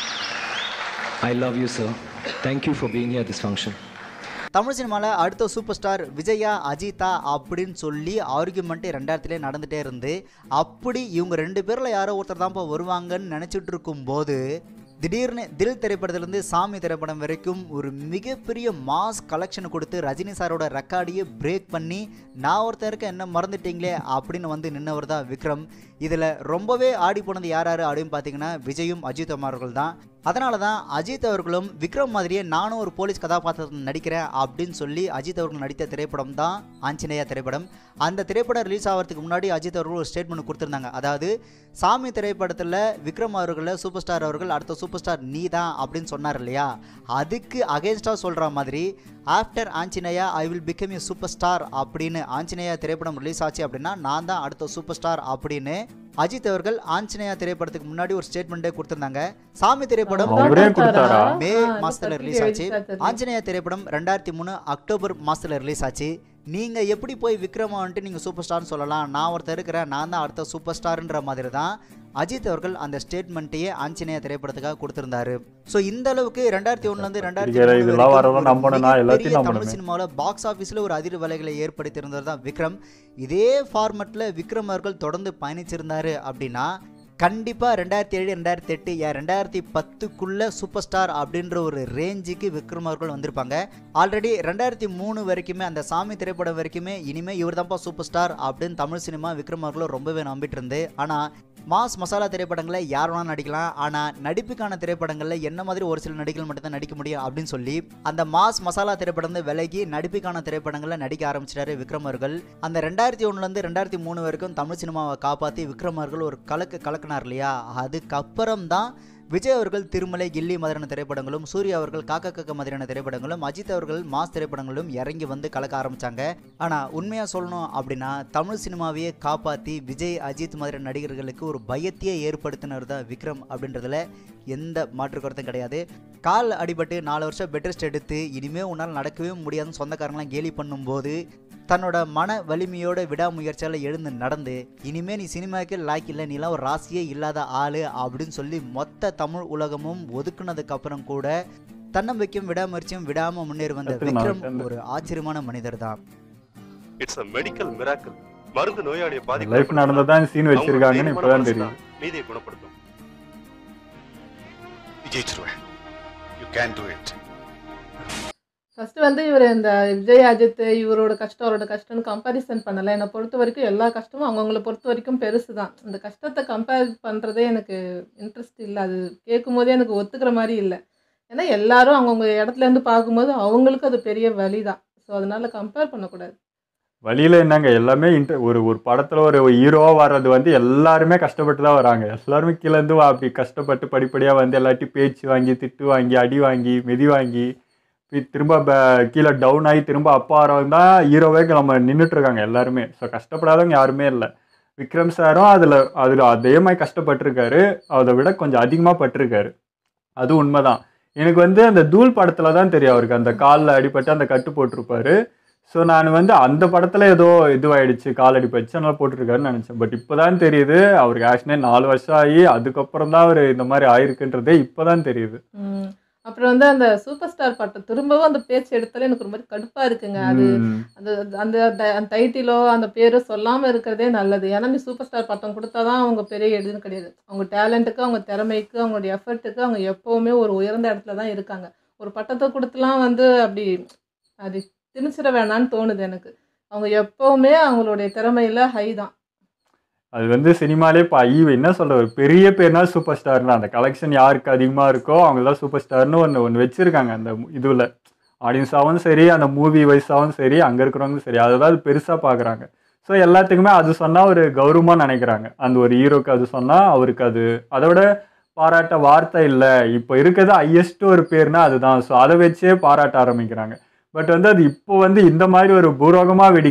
I love you sir thank you for being here this function Tamil சினிமாவில் அடுத்த சூப்பர் ஸ்டார் விஜயா அஜிதா அப்படின்னு சொல்லி ஆர்குமெண்ட்டு ரெண்டாயிரத்துலேயே நடந்துகிட்டே இருந்து அப்படி இவங்க ரெண்டு பேரில் யாரோ ஒருத்தர் தான்ப்பா வருவாங்கன்னு நினச்சிட்டு இருக்கும்போது திடீர்னு தில் திரைப்படத்திலேருந்து சாமி திரைப்படம் வரைக்கும் ஒரு மிகப்பெரிய மாஸ் கலெக்ஷன் கொடுத்து ரஜினி சாரோட ரெக்கார்டையே பிரேக் பண்ணி நான் ஒருத்தருக்கு என்ன மறந்துட்டீங்களே அப்படின்னு வந்து நின்னவர் தான் விக்ரம் இதில் ரொம்பவே ஆடி போனது யார் யார் அப்படின்னு பார்த்தீங்கன்னா விஜயும் அஜித் அவர்கள் தான் அதனால தான் அஜித் அவர்களும் விக்ரம் மாதிரியே நானும் ஒரு போலீஸ் கதாபாத்திரத்தில் நடிக்கிறேன் அப்படின்னு சொல்லி அஜித் அவர்கள் நடித்த திரைப்படம் தான் ஆஞ்சநேயா திரைப்படம் அந்த திரைப்படம் ரிலீஸ் ஆகிறதுக்கு முன்னாடி அஜித் அவர்கள் ஒரு ஸ்டேட்மெண்ட் கொடுத்துருந்தாங்க அதாவது சாமி திரைப்படத்தில் விக்ரம் அவர்களை சூப்பர் ஸ்டார் அவர்கள் அடுத்த சூப்பர் ஸ்டார் நீ தான் அப்படின்னு சொன்னார் இல்லையா அதுக்கு அகேன்ஸ்டாக சொல்கிற மாதிரி after Anjaneya I will become a super star அப்படின்னு ஆஞ்சநேயா திரைப்படம் ரிலீஸ் ஆச்சு அப்படின்னா நான் தான் அடுத்த சூப்பர் ஸ்டார் அப்படின்னு அஜித் அவர்கள் ஆஞ்சநேயா திரைப்படத்துக்கு முன்னாடி ஒரு ஸ்டேட்மெண்ட்டே கொடுத்திருந்தாங்க சாமி திரைப்படம் அவரே கொடுத்தாரா? மே ஆ, மாசத்துல பத்திரிக்கை ரிலீஸ் ஆச்சு வெளியிட்டா தெரியும். ஆஞ்சநேயா திரைப்படம் ரெண்டாயிரத்தி மூணு அக்டோபர் மாசத்துல ரிலீஸ் ஆச்சு நீங்க எப்படி போய் விக்ரம வந்துட்டு நீங்க சூப்பர் ஸ்டார்னு சொல்லலாம் நான் ஒருத்தர் இருக்கிறேன் நான் தான் அடுத்த சூப்பர் ஸ்டார்ன்ற மாதிரி தான் அஜித் அவர்கள் அந்த ஸ்டேட்மெண்ட்டையே ஆஞ்சநேயா திரைப்படத்துக்காக கொடுத்திருந்தாரு ஸோ இந்த அளவுக்கு ரெண்டாயிரத்தி ஒன்னுலேருந்து ரெண்டாயிரத்தி இதுல இதெல்லாம் வரலாம் நம்பணும்னா எல்லாத்தையும் தமிழ் நம்பணுமே. சினிமாவில் பாக்ஸ் ஆஃபீஸில் ஒரு அதிர் வலைகளை ஏற்படுத்தியிருந்தவர் தான் விக்ரம் இதே ஃபார்மட்டில் விக்ரம் அவர்கள் தொடர்ந்து பயணிச்சிருந்தாரு அப்படின்னா கண்டிப்பாக ரெண்டாயிரத்தி ஏழு ரெண்டாயிரத்தி எட்டு ஏன் ரெண்டாயிரத்தி பத்துக்குள்ள சூப்பர் ஸ்டார் அப்படின்ற ஒரு ரேஞ்சுக்கு விக்ரம் அவர்கள் வந்திருப்பாங்க ஆல்ரெடி ரெண்டாயிரத்தி மூணு வரைக்குமே அந்த சாமி திரைப்படம் வரைக்குமே இனிமேல் இவர் தான்ப்பா சூப்பர் ஸ்டார் அப்படின்னு தமிழ் சினிமா விக்ரம் அவர்களும் ரொம்பவே நம்பிட்டு இருந்து ஆனால் மாஸ் மசாலா திரைப்படங்களில் யார் வேணாலும் நடிக்கலாம் ஆனால் நடிப்புக்கான திரைப்படங்களில் என்ன மாதிரி ஒரு சில நடிகர்கள் மட்டும்தான் நடிக்க முடியும் அப்படின்னு சொல்லி அந்த மாஸ் மசாலா திரைப்படம் வந்து விலகி நடிப்புக்கான திரைப்படங்களில் நடிக்க ஆரம்பிச்சிட்டாரு விக்ரம் அவர்கள் அந்த ரெண்டாயிரத்தி ஒன்றுலேருந்து ரெண்டாயிரத்தி மூணு வரைக்கும் தமிழ் சினிமாவை காப்பாற்றி விக்ரம் அவர்கள் ஒரு கலக்கு கலக்குனார் இல்லையா அதுக்கப்புறம் தான் விஜய் அவர்கள் திருமலை கில்லி மாதிரியான திரைப்படங்களும் சூர்யா அவர்கள் காக்கா காக்கா மாதிரியான திரைப்படங்களும் அஜித் அவர்கள் மாஸ் திரைப்படங்களும் இறங்கி வந்து கலக்க ஆரம்பிச்சாங்க ஆனால் உண்மையாக சொல்லணும் அப்படின்னா தமிழ் சினிமாவையே காப்பாற்றி விஜய் அஜித் மாதிரியான நடிகர்களுக்கு ஒரு பயத்தையே ஏற்படுத்தினர் தான் விக்ரம் அப்படின்றதுல எந்த மாற்று கருத்தும் கிடையாது கால் அடிபட்டு நாலு வருஷம் பெட் ரெஸ்ட் எடுத்து இனிமே உன்னால் நடக்கவே முடியாதுன்னு சொந்தக்காரங்களாம் கேலி பண்ணும்போது தன்னோட மன வலிமையோட விடாமுயற்சியால் எழுந்து நடந்து இனிமே நீ சினிமாவுக்கு லாய்க் இல்லை நீலாம் ஒரு ராசியே இல்லாத ஆளு அப்படின்னு சொல்லி மொத்த தமிழ் உலகமும் ஒதுக்குனதுக்கு அப்புறம் கூட தன்னம்பிக்கையும் விடாமுயற்சியும் விடாம முன்னேறி வந்த கத்துக்கணும் விக்ரம் அவர்ட்ட ஒரு ஆச்சரியமான மனிதர் தான் இட்ஸ் அ மெடிக்கல் மிராக்கிள் மருந்து நோயாளியை லைஃப் நடந்ததான் சீன் வச்சிருக்காங்கன்னு இப்பதான் தெரியும் நீதியை குணப்படுத்தும் ஜெயிச்சிருவேன் you can do it first வந்து இவர் இந்த விஜய் அஜித் இவரோட கஷ்டம் அவரோட கஷ்டம்னு கம்பேரிசன் பண்ணலை என்னை பொறுத்த வரைக்கும் எல்லா கஷ்டமும் அவங்கவுங்கள பொறுத்த வரைக்கும் பெருசு தான் இந்த கஷ்டத்தை கம்பேர் பண்ணுறதே எனக்கு இன்ட்ரெஸ்ட் இல்லை அது கேட்கும் போதே எனக்கு ஒத்துக்கிற மாதிரி இல்லை ஏன்னா எல்லாரும் அவங்கவுங்க இடத்துல இருந்து பார்க்கும்போது அவங்களுக்கு அது பெரிய வலி தான் ஸோ அதனால கம்பேர் பண்ணக்கூடாது வழியில என்னங்க எல்லாமே இன்ter ஒரு ஒரு படத்துல ஒரு ஹீரோவா வர்றது வந்து எல்லாருமே கஷ்டப்பட்டு தான் வராங்க எல்லாருமே கீழ இருந்து வா- அப்படி கஷ்டப்பட்டு படிப்படியா வந்து எல்லாத்தையும் பேச்சு வாங்கி திட்டு வாங்கி அடி வாங்கி மிதி வாங்கி பி- திரும்ப ப- கீழே டவுன் ஆகி திரும்ப அப்பா வரவங்க தான் ஹீரோவே நம்ம நின்றுட்டு இருக்காங்க எல்லாருமே ஸோ கஷ்டப்படாதவங்க யாருமே இல்லை விக்ரம் சாரும் அதில் அதில் அதே மாதிரி கஷ்டப்பட்டிருக்காரு அதை விட கொஞ்சம் அதிகமாக பட்டிருக்காரு அது உண்மைதான் எனக்கு வந்து அந்த தூள் படத்தில் தான் தெரியும் அவருக்கு அந்த காலில் அடிபட்டு அந்த கட்டு போட்டிருப்பாரு ஸோ நான் வந்து அந்த படத்தில் ஏதோ இதுவாயிடுச்சு கால் அடிபட்டுச்சு அதனால போட்டிருக்காருன்னு நினச்சேன் பட் இப்போ தான் தெரியுது அவருக்கு ஆக்சுவலி நாலு வருஷம் ஆகி அதுக்கப்புறம் தான் அவர் இந்த மாதிரி ஆயிருக்குன்றதே இப்போ தான் தெரியுது ம். அப்புறம் வந்து அந்த சூப்பர் ஸ்டார் பட்டம் திரும்பவும் அந்த பேச்சு எடுத்தாலே எனக்கு ஒரு மாதிரி கடுப்பாக இருக்குங்க அது ம். அந்த அந்த ட- அந்த டைட்டிலோ அந்த பேரோ சொல்லாமல் இருக்கிறதே நல்லது ஏன்னா நீ சூப்பர் ஸ்டார் பட்டம் கொடுத்தா தான் அவங்க பெரிய எதுன்னு கிடையாது அவங்க டேலண்ட்டுக்கு அவங்க திறமைக்கு அவங்களுடைய எஃபர்ட்டுக்கு அவங்க எப்போவுமே ஒரு உயர்ந்த இடத்துல தான் இருக்காங்க ஒரு பட்டத்தை கொடுத்துலாம் வந்து அப்படி அது திணிச்சிட வேணான்னு தோணுது எனக்கு அவங்க எப்போவுமே அவங்களுடைய திறமையில ஹை தான் அது வந்து சினிமாலே இப்போ ஐயோ என்ன சொல்ற ஒரு பெரிய பேர்னா சூப்பர் ஸ்டார்னா அந்த கலெக்ஷன் யாருக்கு அதிகமாக இருக்கோ அவங்க தான் சூப்பர் ஸ்டார்னு ஒன்று ஒன்று வச்சுருக்காங்க அந்த இதுவில் ஆடியன்ஸாகவும் சரி அந்த மூவி வைஸாகவும் சரி அங்கே இருக்கிறவங்களும் சரி அதை தான் அது பெருசாக பார்க்குறாங்க ஸோ எல்லாத்துக்குமே அது சொன்னால் ஒரு கௌரவமாக நினைக்கிறாங்க அந்த ஒரு ஹீரோக்கு அது சொன்னால் அவருக்கு அது அதை விட பாராட்ட வார்த்தை இல்லை இப்போ இருக்கிறது ஹையஸ்ட் ஒரு பேர்னா அதுதான் ஸோ அதை வச்சே பாராட்ட ஆரம்பிக்கிறாங்க பட் வந்து அது இப்போ வந்து இந்த மாதிரி ஒரு பூர்வகமாக வெடிக்குது